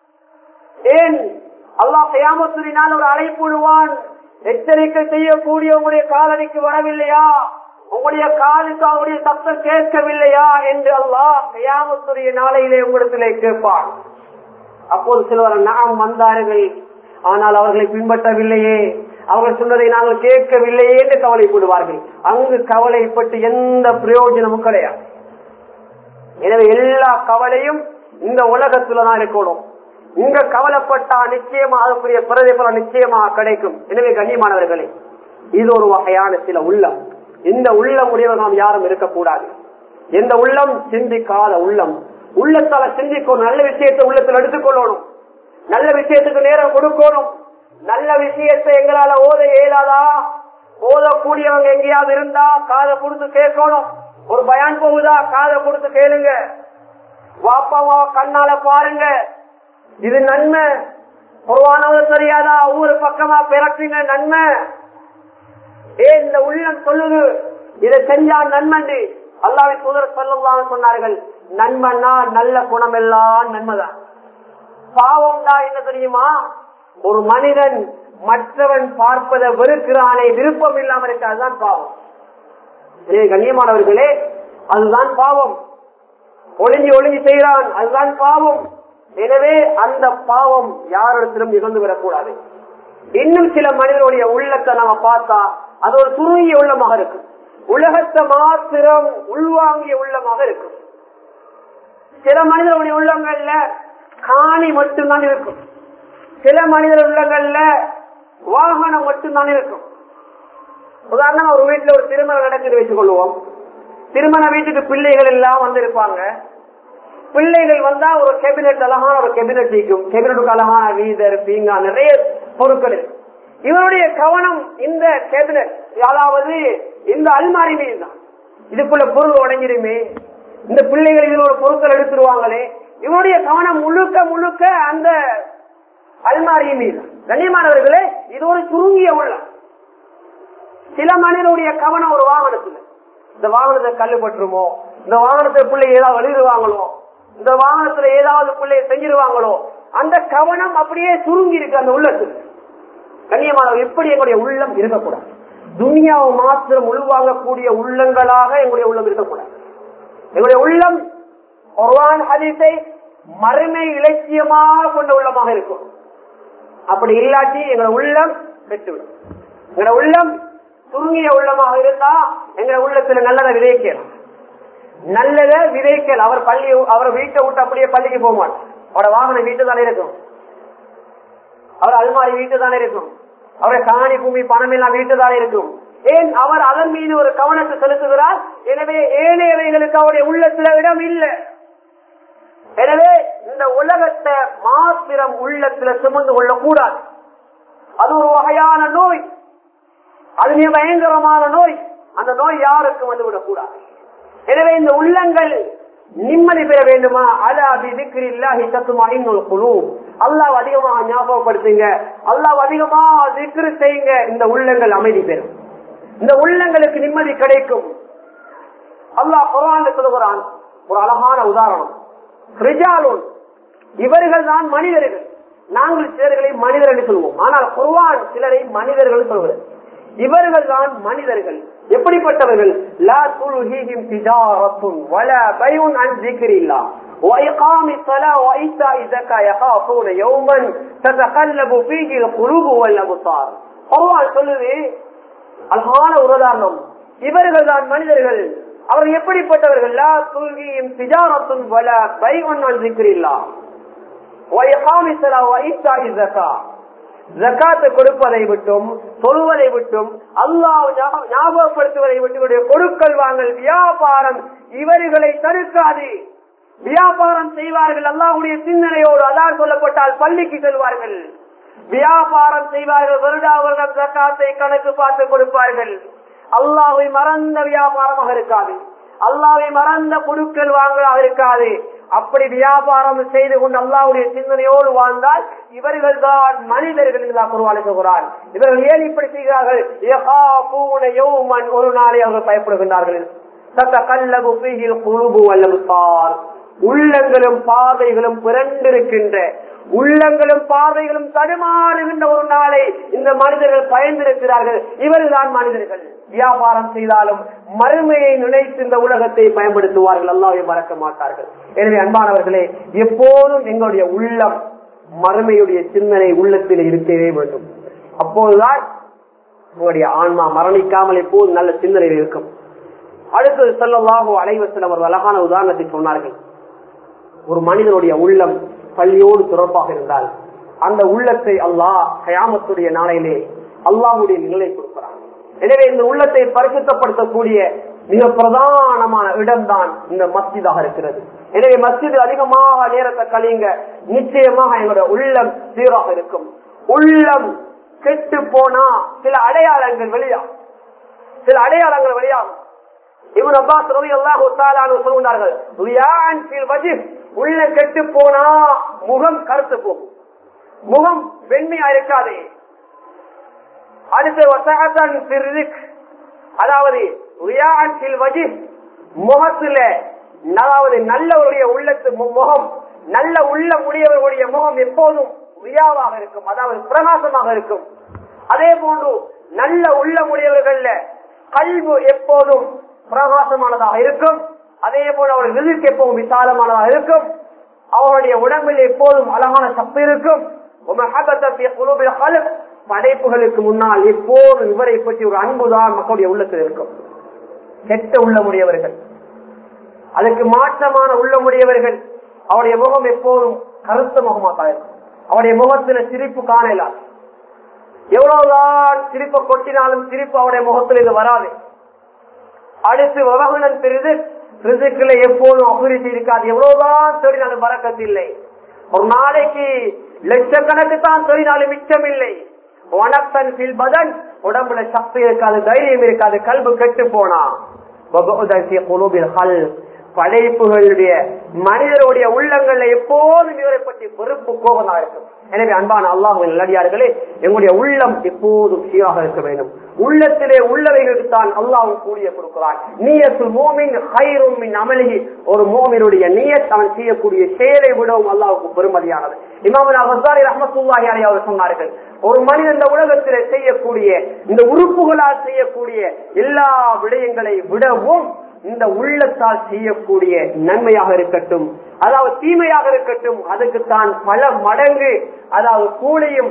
ஏன் அல்லாஹ் கயாமத்துறினால் ஒரு அழைப்புடுவான் எச்சரிக்கை செய்யக்கூடிய உங்களுடைய காலடிக்கு வரவில்லையா உங்களுடைய காலுக்கு அவருடைய சத்தம் கேட்கவில்லையா என்று அல்லாஹ் கயாமத்துடைய நாளையிலே உங்களிடத்திலே கேட்பான் அப்போது சிலவர் நாம் வந்தார்கள் ஆனால் அவர்களை பின்பற்றவில்லையே அவர்கள் சொன்னதை நாங்கள் கேட்கவில்லையே என்று கவலைப்படுவார்கள் அங்கு கவலைப்பட்டு எந்த பிரயோஜனமும் கிடையாது எனவே எல்லா கவலையும் இந்த உலகத்துல தான் இருக்கணும் இங்க கவலைப்பட்டா நிச்சயமா அதற்குரிய பிரதிபலம் நிச்சயமா கிடைக்கும் எனவே கண்ணியமானவர்களே இது ஒரு வகையான சில உள்ளம் இந்த உள்ளம் உடையவர் நாம் யாரும் இருக்கக்கூடாது எந்த உள்ளம் சிந்திக்காத உள்ளம் உள்ளத்தால சிந்திக்கணும் நல்ல விஷயத்தை உள்ளத்தில் எடுத்துக்கொள்ளணும் நல்ல விஷயத்துக்கு நேரம் கொடுக்கணும் நல்ல விஷயத்தை எங்களால ஓத இயலாதா ஓதக்கூடியவங்க எங்கேயாவது இருந்தா காதை கொடுத்து கேட்கணும் ஒரு பயான் போகுதா காதை கொடுத்து கேளுங்க வாப்பாவா கண்ணால பாருங்க இது நன்மை பொதுவானது தெரியாதா ஒவ்வொரு பக்கமா பிறக்குங்க நன்மை ஏ இந்த உள்ளம் சொல்லுது இதை செஞ்சா நன்மண்டு அல்லாவை தூதர் சொல்லலாம் சொன்னார்கள் நன்மன்னா நல்ல குணம் எல்லாம் நன்மைதான் பாவம் தான் என்ன தெரியுமா ஒரு மனிதன் மற்றவன் பார்ப்பதை வெறுக்கிறானே விருப்பம் இல்லாம இருக்கு அதுதான் பாவம் ஏ கண்ணியமானவர்களே அதுதான் பாவம் ஒளிஞ்சி ஒளிஞ்சி செய்கிறான் அதுதான் பாவம் எனவே அந்த பாவம் யாரிடத்திலும் நிகழ்ந்து விடக்கூடாது இன்னும் சில மனிதனுடைய உள்ளத்தை நாம பார்த்தா அது ஒரு சுருங்கிய உள்ளமாக இருக்கும் உலகத்தை மாத்திரம் உள்வாங்கிய உள்ளமாக இருக்கும் சில மனிதனுடைய உள்ளங்கள்ல காணி மட்டும்தான் இருக்கும் சில மனிதர் உள்ளங்கள்ல வாகனம் மட்டும்தான் இருக்கும் உதாரணமா ஒரு வீட்டுல ஒரு திருமணம் நடக்குது வச்சுக் கொள்வோம் திருமண வீட்டுக்கு பிள்ளைகள் எல்லாம் வந்திருப்பாங்க பிள்ளைகள் வந்தா ஒரு கேபினெட் அழகான ஒரு கேபினெட் இருக்கும் கேபினெட்டுக்கு அழகான வீதர் பீங்கா நிறைய பொருட்கள் இருக்கு இவருடைய கவனம் இந்த கேபினெட் அதாவது இந்த அல்மாரி மீது தான் இதுக்குள்ள பொருள் உடஞ்சிருமே இந்த பிள்ளைகள் இதுல ஒரு பொருட்கள் எடுத்துருவாங்களே இவருடைய கவனம் முழுக்க முழுக்க அந்த அல்மாரி மீது கண்ணியமானவர்களே இது ஒரு சுருங்கிய உள்ளம் சில மனிதனுடைய கவனம் ஒரு வாகனத்துல இந்த வாகனத்தை கல்லு பட்டுருமோ இந்த வாகனத்தை பிள்ளை ஏதாவது வெளியிடுவாங்களோ இந்த வாகனத்துல ஏதாவது பிள்ளைய செஞ்சிருவாங்களோ அந்த கவனம் அப்படியே சுருங்கி இருக்கு அந்த உள்ளத்துல கண்ணியமானவர் இப்படி எங்களுடைய உள்ளம் இருக்கக்கூடாது துனியாவை மாத்திரம் உள்வாங்கக்கூடிய உள்ளங்களாக எங்களுடைய உள்ளம் இருக்கக்கூடாது எங்களுடைய உள்ளம் ஒருவான் ஹதீஸை மறுமை இலட்சியமாக கொண்ட உள்ளமாக இருக்கும் அப்படி இல்லாட்டி எங்களை உள்ளம் கெட்டுவிடும் எங்களை உள்ளம் சுருங்கிய உள்ளமாக இருந்தா எங்களை உள்ளத்துல நல்லதை விதைக்கலாம் நல்லத விதைக்கல் அவர் பள்ளி அவர் வீட்டை விட்டு அப்படியே பள்ளிக்கு போக மாட்டார் அவரோட வாகனம் வீட்டு தானே இருக்கும் அவர் அல்மாரி வீட்டு தானே இருக்கும் அவருடைய காணி பூமி பணம் எல்லாம் வீட்டு தானே இருக்கும் ஏன் அவர் அதன் மீது ஒரு கவனத்தை செலுத்துகிறார் எனவே ஏழையவைகளுக்கு அவருடைய உள்ளத்துல இடம் இல்லை எனவே இந்த உலகத்தை மாத்திரம் உள்ளத்துல சுமந்து கொள்ளக்கூடாது அது ஒரு வகையான நோய் அது மிக பயங்கரமான நோய் அந்த நோய் யாருக்கும் வந்துவிடக் கூடாது எனவே இந்த உள்ளங்கள் நிம்மதி பெற வேண்டுமா அலா பிதிக்கிரில்லாஹி தத்துமா இன்னொரு குழு அல்லாஹ் அதிகமாக ஞாபகப்படுத்துங்க அல்லாஹ் அதிகமாக திக்ரு செய்யுங்க இந்த உள்ளங்கள் அமைதி பெறும் இந்த உள்ளங்களுக்கு நிம்மதி கிடைக்கும் அல்லாஹ் குரான் சொல்லுகிறான் ஒரு அழகான உதாரணம் ரிஜாலுன் இவர்கள் தான் மனிதர்கள் நாங்கள் சிலர்களை மனிதர் என்று சொல்வோம் ஆனால் குர்வான் சிலரை மனிதர்கள் சொல்வது இவர்கள் தான் மனிதர்கள் எப்படிப்பட்டவர்கள் லா துல்ஹிஹிம் திஜாரத்துன் வலா பைஉன் அன் ذிக்ரில்லாஹ் وإقام الصلاة وإيتاء الزكاة يخافون يوما تتقلب فيه القلوب والأبصار குர்ஆன் சொல்லுது அழகான ஒரு உதாரணம் இவர்கள் தான் மனிதர்கள் அவர் எப்படிப்பட்டவர்கள் லா துல்ஹிஹிம் திஜாரத்துன் வலா பைஉன் அன் ذிக்ரில்லாஹ் وإقام الصلاة وإيتاء الزكاة ஜக்காத்து கொடுப்பதை விட்டும் சொல்வதை விட்டும் அல்லாஹ் ஞா- ஞாபகப்படுத்துவதை விட்டு கொடுக்கல் வாங்கல் வியாபாரம் இவர்களை தடுக்காது வியாபாரம் செய்வார்கள் அல்லாஹ்வுடைய சிந்தனையோடு அதான் சொல்லப்பட்டால் பள்ளிக்கு செல்வார்கள் வியாபாரம் செய்வார்கள் வருடா வருடம் ஜக்காத்தை கணக்கு பார்த்து கொடுப்பார்கள் அல்லாஹ்வை மறந்த வியாபாரமாக இருக்காது அல்லாஹ்வை மறந்த குழுக்கள் வாங்கலாக இருக்காது அப்படி வியாபாரம் செய்து கொண்டு அல்லாஹ்வுடைய சிந்தனையோடு வாழ்ந்தால் இவர்கள் தான் மனிதர்கள் என்று அல்லாஹ் குர்ஆனில் சொல்கிறான் இவர்கள் ஏன் இப்படி செய்கிறார்கள் யகாஃபூன யௌமன் ஒரு நாளை அவர்கள் பயப்படுகின்றார்கள் தத்தகல்லபு ஃபீஹில் குலூபு வல் அப்சார் உள்ளங்களும் பார்வைகளும் பிறண்டிருக்கின்ற உள்ளங்களும் பார்வைகளும் தடுமாறுகின்ற ஒரு நாளை இந்த மனிதர்கள் பயந்திருக்கிறார்கள் இவர்கள்தான் மனிதர்கள் வியாபாரம் செய்தாலும் மறுமையை நினைத்து இந்த உலகத்தை பயன்படுத்துவார்கள் அல்லாவை மறக்க மாட்டார்கள் எனவே அன்பானவர்களே எப்போதும் எங்களுடைய உள்ளம் மறுமையுடைய சிந்தனை உள்ளத்தில் இருக்கவே வேண்டும் அப்போதுதான் உங்களுடைய ஆன்மா மரணிக்காமல் எப்போதும் நல்ல சிந்தனை இருக்கும் அடுத்தது செல்லவாகோ அலைவசல் அவர் அழகான உதாரணத்தை சொன்னார்கள் ஒரு மனிதனுடைய உள்ளம் பள்ளியோடு தொடர்பாக இருந்தால் அந்த உள்ளத்தை அல்லாஹ் கயாமத்துடைய நாளையிலே அல்லாஹுடைய நிலை கொடுக்கிறான் எனவே இந்த உள்ளத்தை பரிசுத்தப்படுத்தக்கூடிய மிக பிரதானமான இடம்தான் இந்த மஸ்ஜிதாக இருக்கிறது எனவே மஸ்ஜிது அதிகமாக நேரத்தை கழியுங்க நிச்சயமாக எங்களுடைய உள்ளம் சீராக இருக்கும் உள்ளம் கெட்டு போனா சில அடையாளங்கள் வெளியாகும் சில அடையாளங்கள் வெளியாகும் இவன் அப்பாஸ் ரவி அல்லாஹு தாலானு சொல்கிறார்கள் ரியான் ஃபில் வஜிஹ் உள்ள கெட்டு போனா முகம் கருத்து போகும் முகம் வெண்மையா இருக்காது அடுத்து வசகத்தன் ஃபிர்ரிக் அதாவது ரியான் ஃபில் வஜிஹ் முகத்துல அதாவது நல்லவருடைய உள்ளத்து மு- முகம் நல்ல உள்ள உடையவர்களுடைய முகம் எப்போதும் ரியாவாக இருக்கும் அதாவது பிரகாசமாக இருக்கும் அதே போன்று நல்ல உள்ள உடையவர்கள்ல கல்வு எப்போதும் பிரகாசமானதாக இருக்கும் அதே போல அவருடைய ரிதிக்கு எப்போதும் விசாலமானதாக இருக்கும் அவருடைய உடம்பில் எப்போதும் அழகான சப்பு இருக்கும் ومحبة في قلوب الخلق படைப்புகளுக்கு முன்னால் எப்போதும் இவரை பற்றி ஒரு அன்புதான் மக்களுடைய உள்ளத்தில் இருக்கும் கெட்ட உள்ளமுடையவர்கள் அதுக்கு மாற்றமான உள்ளமுடையவர்கள் அவருடைய முகம் எப்போதும் கருத்த முகமாக இருக்கும் அவருடைய முகத்துல சிரிப்பு காணலாம் எவ்வளவுதான் சிரிப்பை கொட்டினாலும் சிரிப்பு அவருடைய முகத்தில் இது வராது அடுத்து விவகனன் பெரிது ரிசுக்குல எப்போதும் அபிவிருத்தி இருக்காது எவ்வளவுதான் தேடினாலும் பறக்கத்தில்லை ஒரு நாளைக்கு லட்சக்கணக்கு தான் தேடினாலும் மிச்சம் இல்லை வனத்தன் பில் பதன் உடம்புல சக்தி இருக்காது தைரியம் இருக்காது கல்பு கெட்டு போனா வபுதன் ஃபீ குலூபில் ஹல்க். படைப்புகளுடைய மனிதருடைய உள்ளங்கள்ல எப்போதும் இவரை பற்றி வெறுப்பு கோபமாக இருக்கும் எனவே அன்பான அல்லாஹுவின் நல்லடியார்களே எங்களுடைய உள்ளம் எப்போதும் சீராக இருக்க வேண்டும் உள்ளத்திலே உள்ளவைகளுக்கு தான் அல்லாஹ் கூடிய கொடுக்கிறான் நீயத்துல் மோமின் ஹைரும் மின் அமலிஹி ஒரு மோமினுடைய நீயத் அவன் செய்யக்கூடிய செயலை விடவும் அல்லாஹ்வுக்கு பெருமதியானது இமாமுல் ஹசாரி ரஹ்மத்துல்லாஹி அலைஹி அவர் சொன்னார்கள் ஒரு மனிதன் இந்த உலகத்திலே செய்யக்கூடிய இந்த உறுப்புகளால் செய்யக்கூடிய எல்லா விடயங்களை விடவும் இந்த உள்ளத்தால் செய்யக்கூடிய நன்மையாக இருக்கட்டும் அதாவது தீமையாக இருக்கட்டும் அதுக்கு தான் பல மடங்கு அதாவது கூலியும்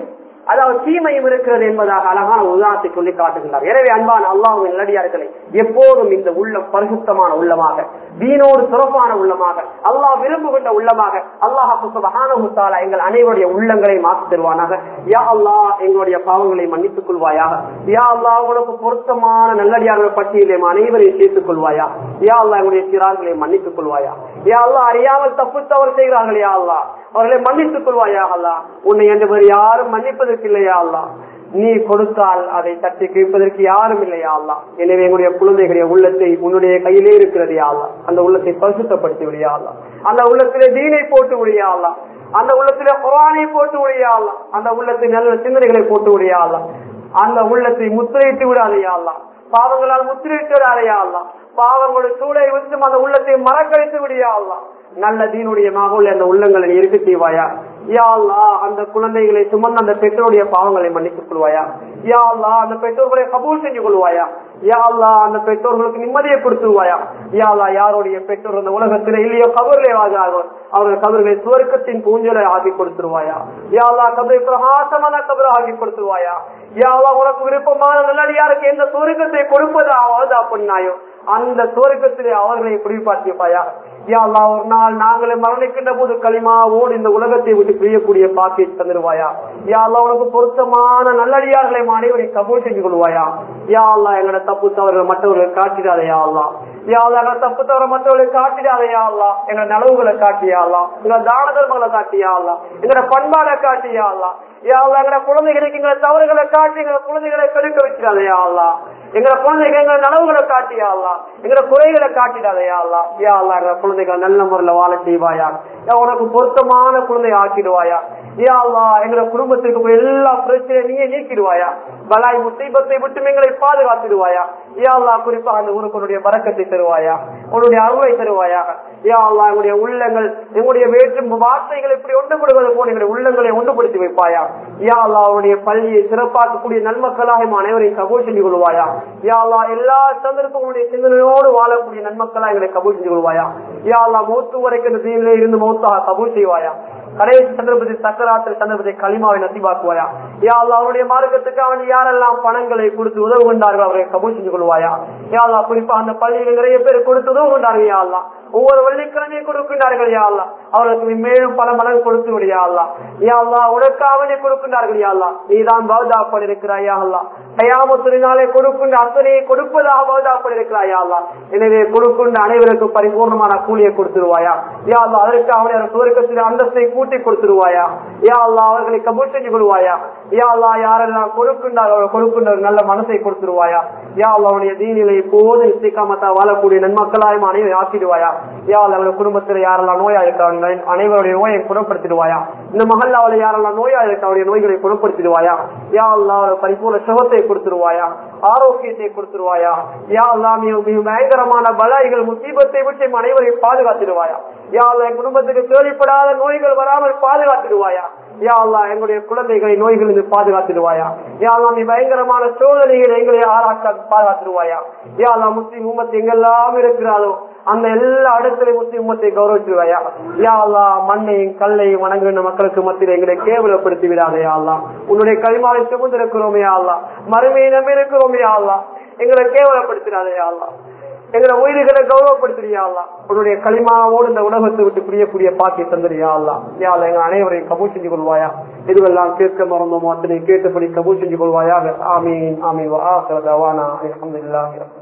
அதாவது தீமையும் இருக்கிறது என்பதாக அழகான உதாரணத்தை சொல்லி காட்டுகின்றார் எனவே அன்பான அல்லாஹுவின் நல்லடியார்களை எப்போதும் இந்த உள்ளம் பரிசுத்தமான உள்ளமாக வீணோடு சிறப்பான உள்ளமாக அல்லாஹ் விரும்புகின்ற உள்ளமாக அல்லாஹ் சுபஹானஹுத்தாலா எங்கள் அனைவருடைய உள்ளங்களை மாற்றி தருவானாக யா அல்லாஹ் எங்களுடைய பாவங்களை மன்னித்துக் கொள்வாயாக யா அல்லாஹ் உங்களுக்கு பொருத்தமான நல்லடியார்கள் பட்டியலை அனைவரையும் சேர்த்துக் கொள்வாயா யா அல்லாஹ் எங்களுடைய சிறார்களை மன்னித்துக் கொள்வாயா யா அல்லாஹ் அறியாமல் தப்பு தவறு செய்கிறார்கள் யா அல்லாஹ் அவர்களை மன்னித்துக் கொள்வாயா அல்லாஹ் உன்னை என்று யாரும் மன்னிப்பதற்கு இல்லையா அல்லாஹ் நீ கொடுத்தால் அதை தட்டி கேட்பதற்கு யாரும் இல்லையா அல்லா எனவே எங்களுடைய குழந்தைகளுடைய உள்ளத்தை உன்னுடைய கையிலே இருக்கிறது யாழ்லா அந்த உள்ளத்தை பரிசுத்தப்படுத்தி விடியா அல்லா அந்த உள்ளத்திலே தீனை போட்டு விடியா அல்லா அந்த உள்ளத்திலே குரானை போட்டு விடியா அல்லா அந்த உள்ளத்தை நல்ல சிந்தனைகளை போட்டு விடியா அல்லா அந்த உள்ளத்தை முத்திரையிட்டு விடாதையா அல்லா பாவங்களால் முத்திரையிட்டு விடாதையா அல்லா பாவங்களுடைய சூழலை விட்டு அந்த உள்ளத்தை மறக்கழித்து விடியா அல்லா நல்ல தீனுடைய மகள் அந்த உள்ளங்களை இருக்க செய்வாயா யா அல்லா அந்த குழந்தைகளை சுமந்த அந்த பெற்றோருடைய பாவங்களை மன்னித்துக் கொள்வாயா யா அல்லா அந்த பெற்றோர்களை கபூல் செஞ்சு கொள்வாயா யா அல்லா அந்த பெற்றோர்களுக்கு நிம்மதியை கொடுத்துருவாயா யா அல்லா யாருடைய பெற்றோர் அந்த உலகத்தில் இல்லையோ கபர்லே ஆகிறார்கள் அவர்கள் கபர்களை சுவர்க்கத்தின் பூஞ்சலை ஆகி கொடுத்துருவாயா யா அல்லா கபரை பிரகாசமான கபரை ஆகி கொடுத்துருவாயா யா அல்லா உனக்கு விருப்பமான நல்லடியாருக்கு எந்த சுவர்க்கத்தை கொடுப்பதா அவதா பண்ணாயோ அந்த சுவர்க்கத்திலே அவர்களை குடிப்பாட்டியப்பாயா யா அல்லா ஒரு நாள் நாங்களே மரணிக்கின்ற போது களிமாவோடு இந்த உலகத்தை விட்டு பிரியக்கூடிய பாக்கியை தந்துருவாயா யா அல்லா உனக்கு பொருத்தமான நல்லடியார்களை அனைவரை கபூல் செஞ்சு கொள்வாயா யா அல்லா எங்களோட தப்பு தவறுகள் மற்றவர்கள் காட்டிடாதையா அல்லா யா அல்லா எங்களோட தப்பு தவற மற்றவர்களை காட்டிடாதையா அல்லா எங்களோட நலவுகளை காட்டியா அல்லா எங்களோட தான தர்மங்களை காட்டியா அல்லா எங்களோட பண்பாடை காட்டியா அல்லா யா அல்லா எங்களோட குழந்தைகளுக்கு எங்களை தவறுகளை காட்டி எங்களை குழந்தைகளை கெடுக்க வச்சிடாதையா அல்லா எங்களை குழந்தைகள் எங்களை நனவுகளை காட்டியா அல்லா எங்களை குறைகளை காட்டிடாதையா அல்லா யா அல்லா எங்களை குழந்தைகள் நல்ல முறையில் வாழ செய்வாயா யா உனக்கு பொருத்தமான குழந்தை ஆக்கிடுவாயா யா அல்லா எங்களை குடும்பத்திற்கு எல்லா பிரச்சனையும் நீயே நீக்கிடுவாயா பலாய் முசீபத்தை விட்டு எங்களை பாதுகாத்திடுவாயா யா அல்லா குறிப்பாக அந்த ஊருக்குடைய பறக்கத்தை தருவாயா உன்னுடைய அருளை தருவாயா யா அல்லா எங்களுடைய உள்ளங்கள் எங்களுடைய வேற்றும் வார்த்தைகள் இப்படி ஒன்றுபடுவது போல எங்களுடைய உள்ளங்களை ஒன்றுபடுத்தி வைப்பாயா யா அல்லா அவருடைய பள்ளியை சிறப்பாக்கக்கூடிய நன்மக்களாக அனைவரையும் கபூல் செஞ்சு கொள்வாயா யா அல்லா எல்லா சந்தர்ப்பங்களுடைய சிந்தனையோடு வாழக்கூடிய நன்மக்களா எங்களை கபூல் செஞ்சு கொள்வாயா யா அல்லா மூத்து வரைக்கும் இந்த தீனிலே இருந்து மௌத்தாக கபூல் செய்வாயா கடைசி சந்தர்ப்பத்தில் சக்கராத்திரி சந்தர்ப்பத்தை களிமாவை நசிவாக்குவாயா யா அல்லா அவருடைய மார்க்கத்துக்கு அவன் யாரெல்லாம் பணங்களை கொடுத்து உதவு கொண்டார்கள் அவரை கபூல் செஞ்சு கொள்வாயா யா அல்லா குறிப்பா அந்த பள்ளியில் நிறைய பேர் கொடுத்து உதவு கொண்டார்கள் யா அல்லா ஒவ்வொரு வெள்ளிக்கிழமையும் கொடுக்கின்றார்கள் யா அல்லா அவர்களுக்கு மேலும் பல மடங்கு கொடுத்து விடியா அல்லா யா அல்லா உனக்கு அவனை கொடுக்கின்றார்கள் யா அல்லா நீதான் பாதுகாப்பட இருக்கிறாய் யா அல்லா தயாமத்தினாலே கொடுக்கின்ற அத்தனையை கொடுப்பதாக பாதுகாப்பட இருக்கிறாய் யா அல்லா எனவே கொடுக்கின்ற அனைவருக்கும் பரிபூர்ணமான கூலியை கொடுத்துருவாயா யா அல்லா அதற்கு அவனை சுவர்க்கத்தில் அந்தஸ்தை கூட்டி கொடுத்துருவாயா யா அல்லா அவர்களை கபூல் செஞ்சு கொள்வாயா யா அல்லா யாரெல்லாம் கொடுக்கின்றார்கள் கொடுக்கின்ற ஒரு நல்ல மனசை கொடுத்துருவாயா யா அல்லா அவனுடைய தீனிலை போது இசைக்காமத்தா வாழக்கூடிய நன்மக்களாயும் அனைவரை ஆக்கிடுவாயா யா அல்லா அவருடைய குடும்பத்தில் யாரெல்லாம் நோயா இருக்கிறாங்க அனைவருடைய நோயை குணப்படுத்திடுவாயா இந்த மகல்லாவில் யாரெல்லாம் நோயா இருக்க அவருடைய நோய்களை குணப்படுத்திடுவாயா யா அல்லா அவர் பரிபூர்ண சுகத்தை கொடுத்துருவாயா ஆரோக்கியத்தை கொடுத்துருவாயா யா அல்லா மிக மிக பயங்கரமான பலாய்கள் முசீபத்தை விட்டு எம் அனைவரையும் பாதுகாத்திடுவாயா யா அல்லா என் குடும்பத்துக்கு கேள்விப்படாத நோய்கள் வராமல் பாதுகாத்திடுவாயா யா அல்லா எங்களுடைய குழந்தைகளை நோய்களிலிருந்து பாதுகாத்திடுவாயா யா அல்லா நீ பயங்கரமான சோதனைகளை எங்களை ஆராய்ச்சி பாதுகாத்திடுவாயா யா அல்லா முஸ்லிம் உம்மத்து எங்கெல்லாம் இருக்கிறாரோ அந்த எல்லா இடத்திலையும் முஸ்லிம் உம்மத்தை கௌரவிச்சிருவாயா யா அல்லா மண்ணையும் கல்லையும் வணங்குகின்ற மக்களுக்கு மத்தியில் எங்களை கேவலப்படுத்தி விடாதே யா அல்லா உன்னுடைய களிமாவை சுமந்திருக்கிறோமே யா அல்லா மறுமையை நம்பி இருக்கிறோமே யா அல்லா எங்களை கேவலப்படுத்திடாதே யா அல்லா எங்களை உயிர்களை கௌரவப்படுத்துறியா அல்லா உன்னுடைய களிமாவோடு இந்த உலகத்தை விட்டு பிரியக்கூடிய பாக்கி தந்துறியா அல்லா யா அல்லா எங்க அனைவரையும் கபூல் செஞ்சு கொள்வாயா இதுவெல்லாம் கேட்க மறந்தோமோ அத்தனை கேட்டபடி கபூல் செஞ்சு கொள்வாயாக ஆமீன் ஆமீன் வா ஆசிரதாவானா அல்ஹம்துலில்லாஹி ரப்பில்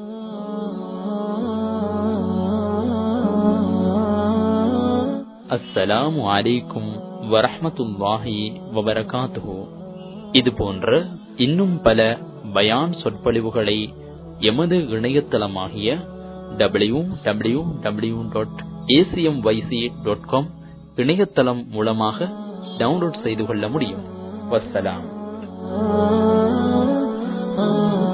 ஆலமீன்
அஸ்ஸலாமு அலைக்கும் வரஹ்மத்துல்லாஹி வபரகாத்துஹு இது போன்ற இன்னும் பல பயான் சொற்பொழிவுகளை எமது இணையதளமாகிய W W W dot ACM YC dot com இணையதளம் மூலமாக டவுன்லோட் செய்து கொள்ள முடியும் வஸ்ஸலாம்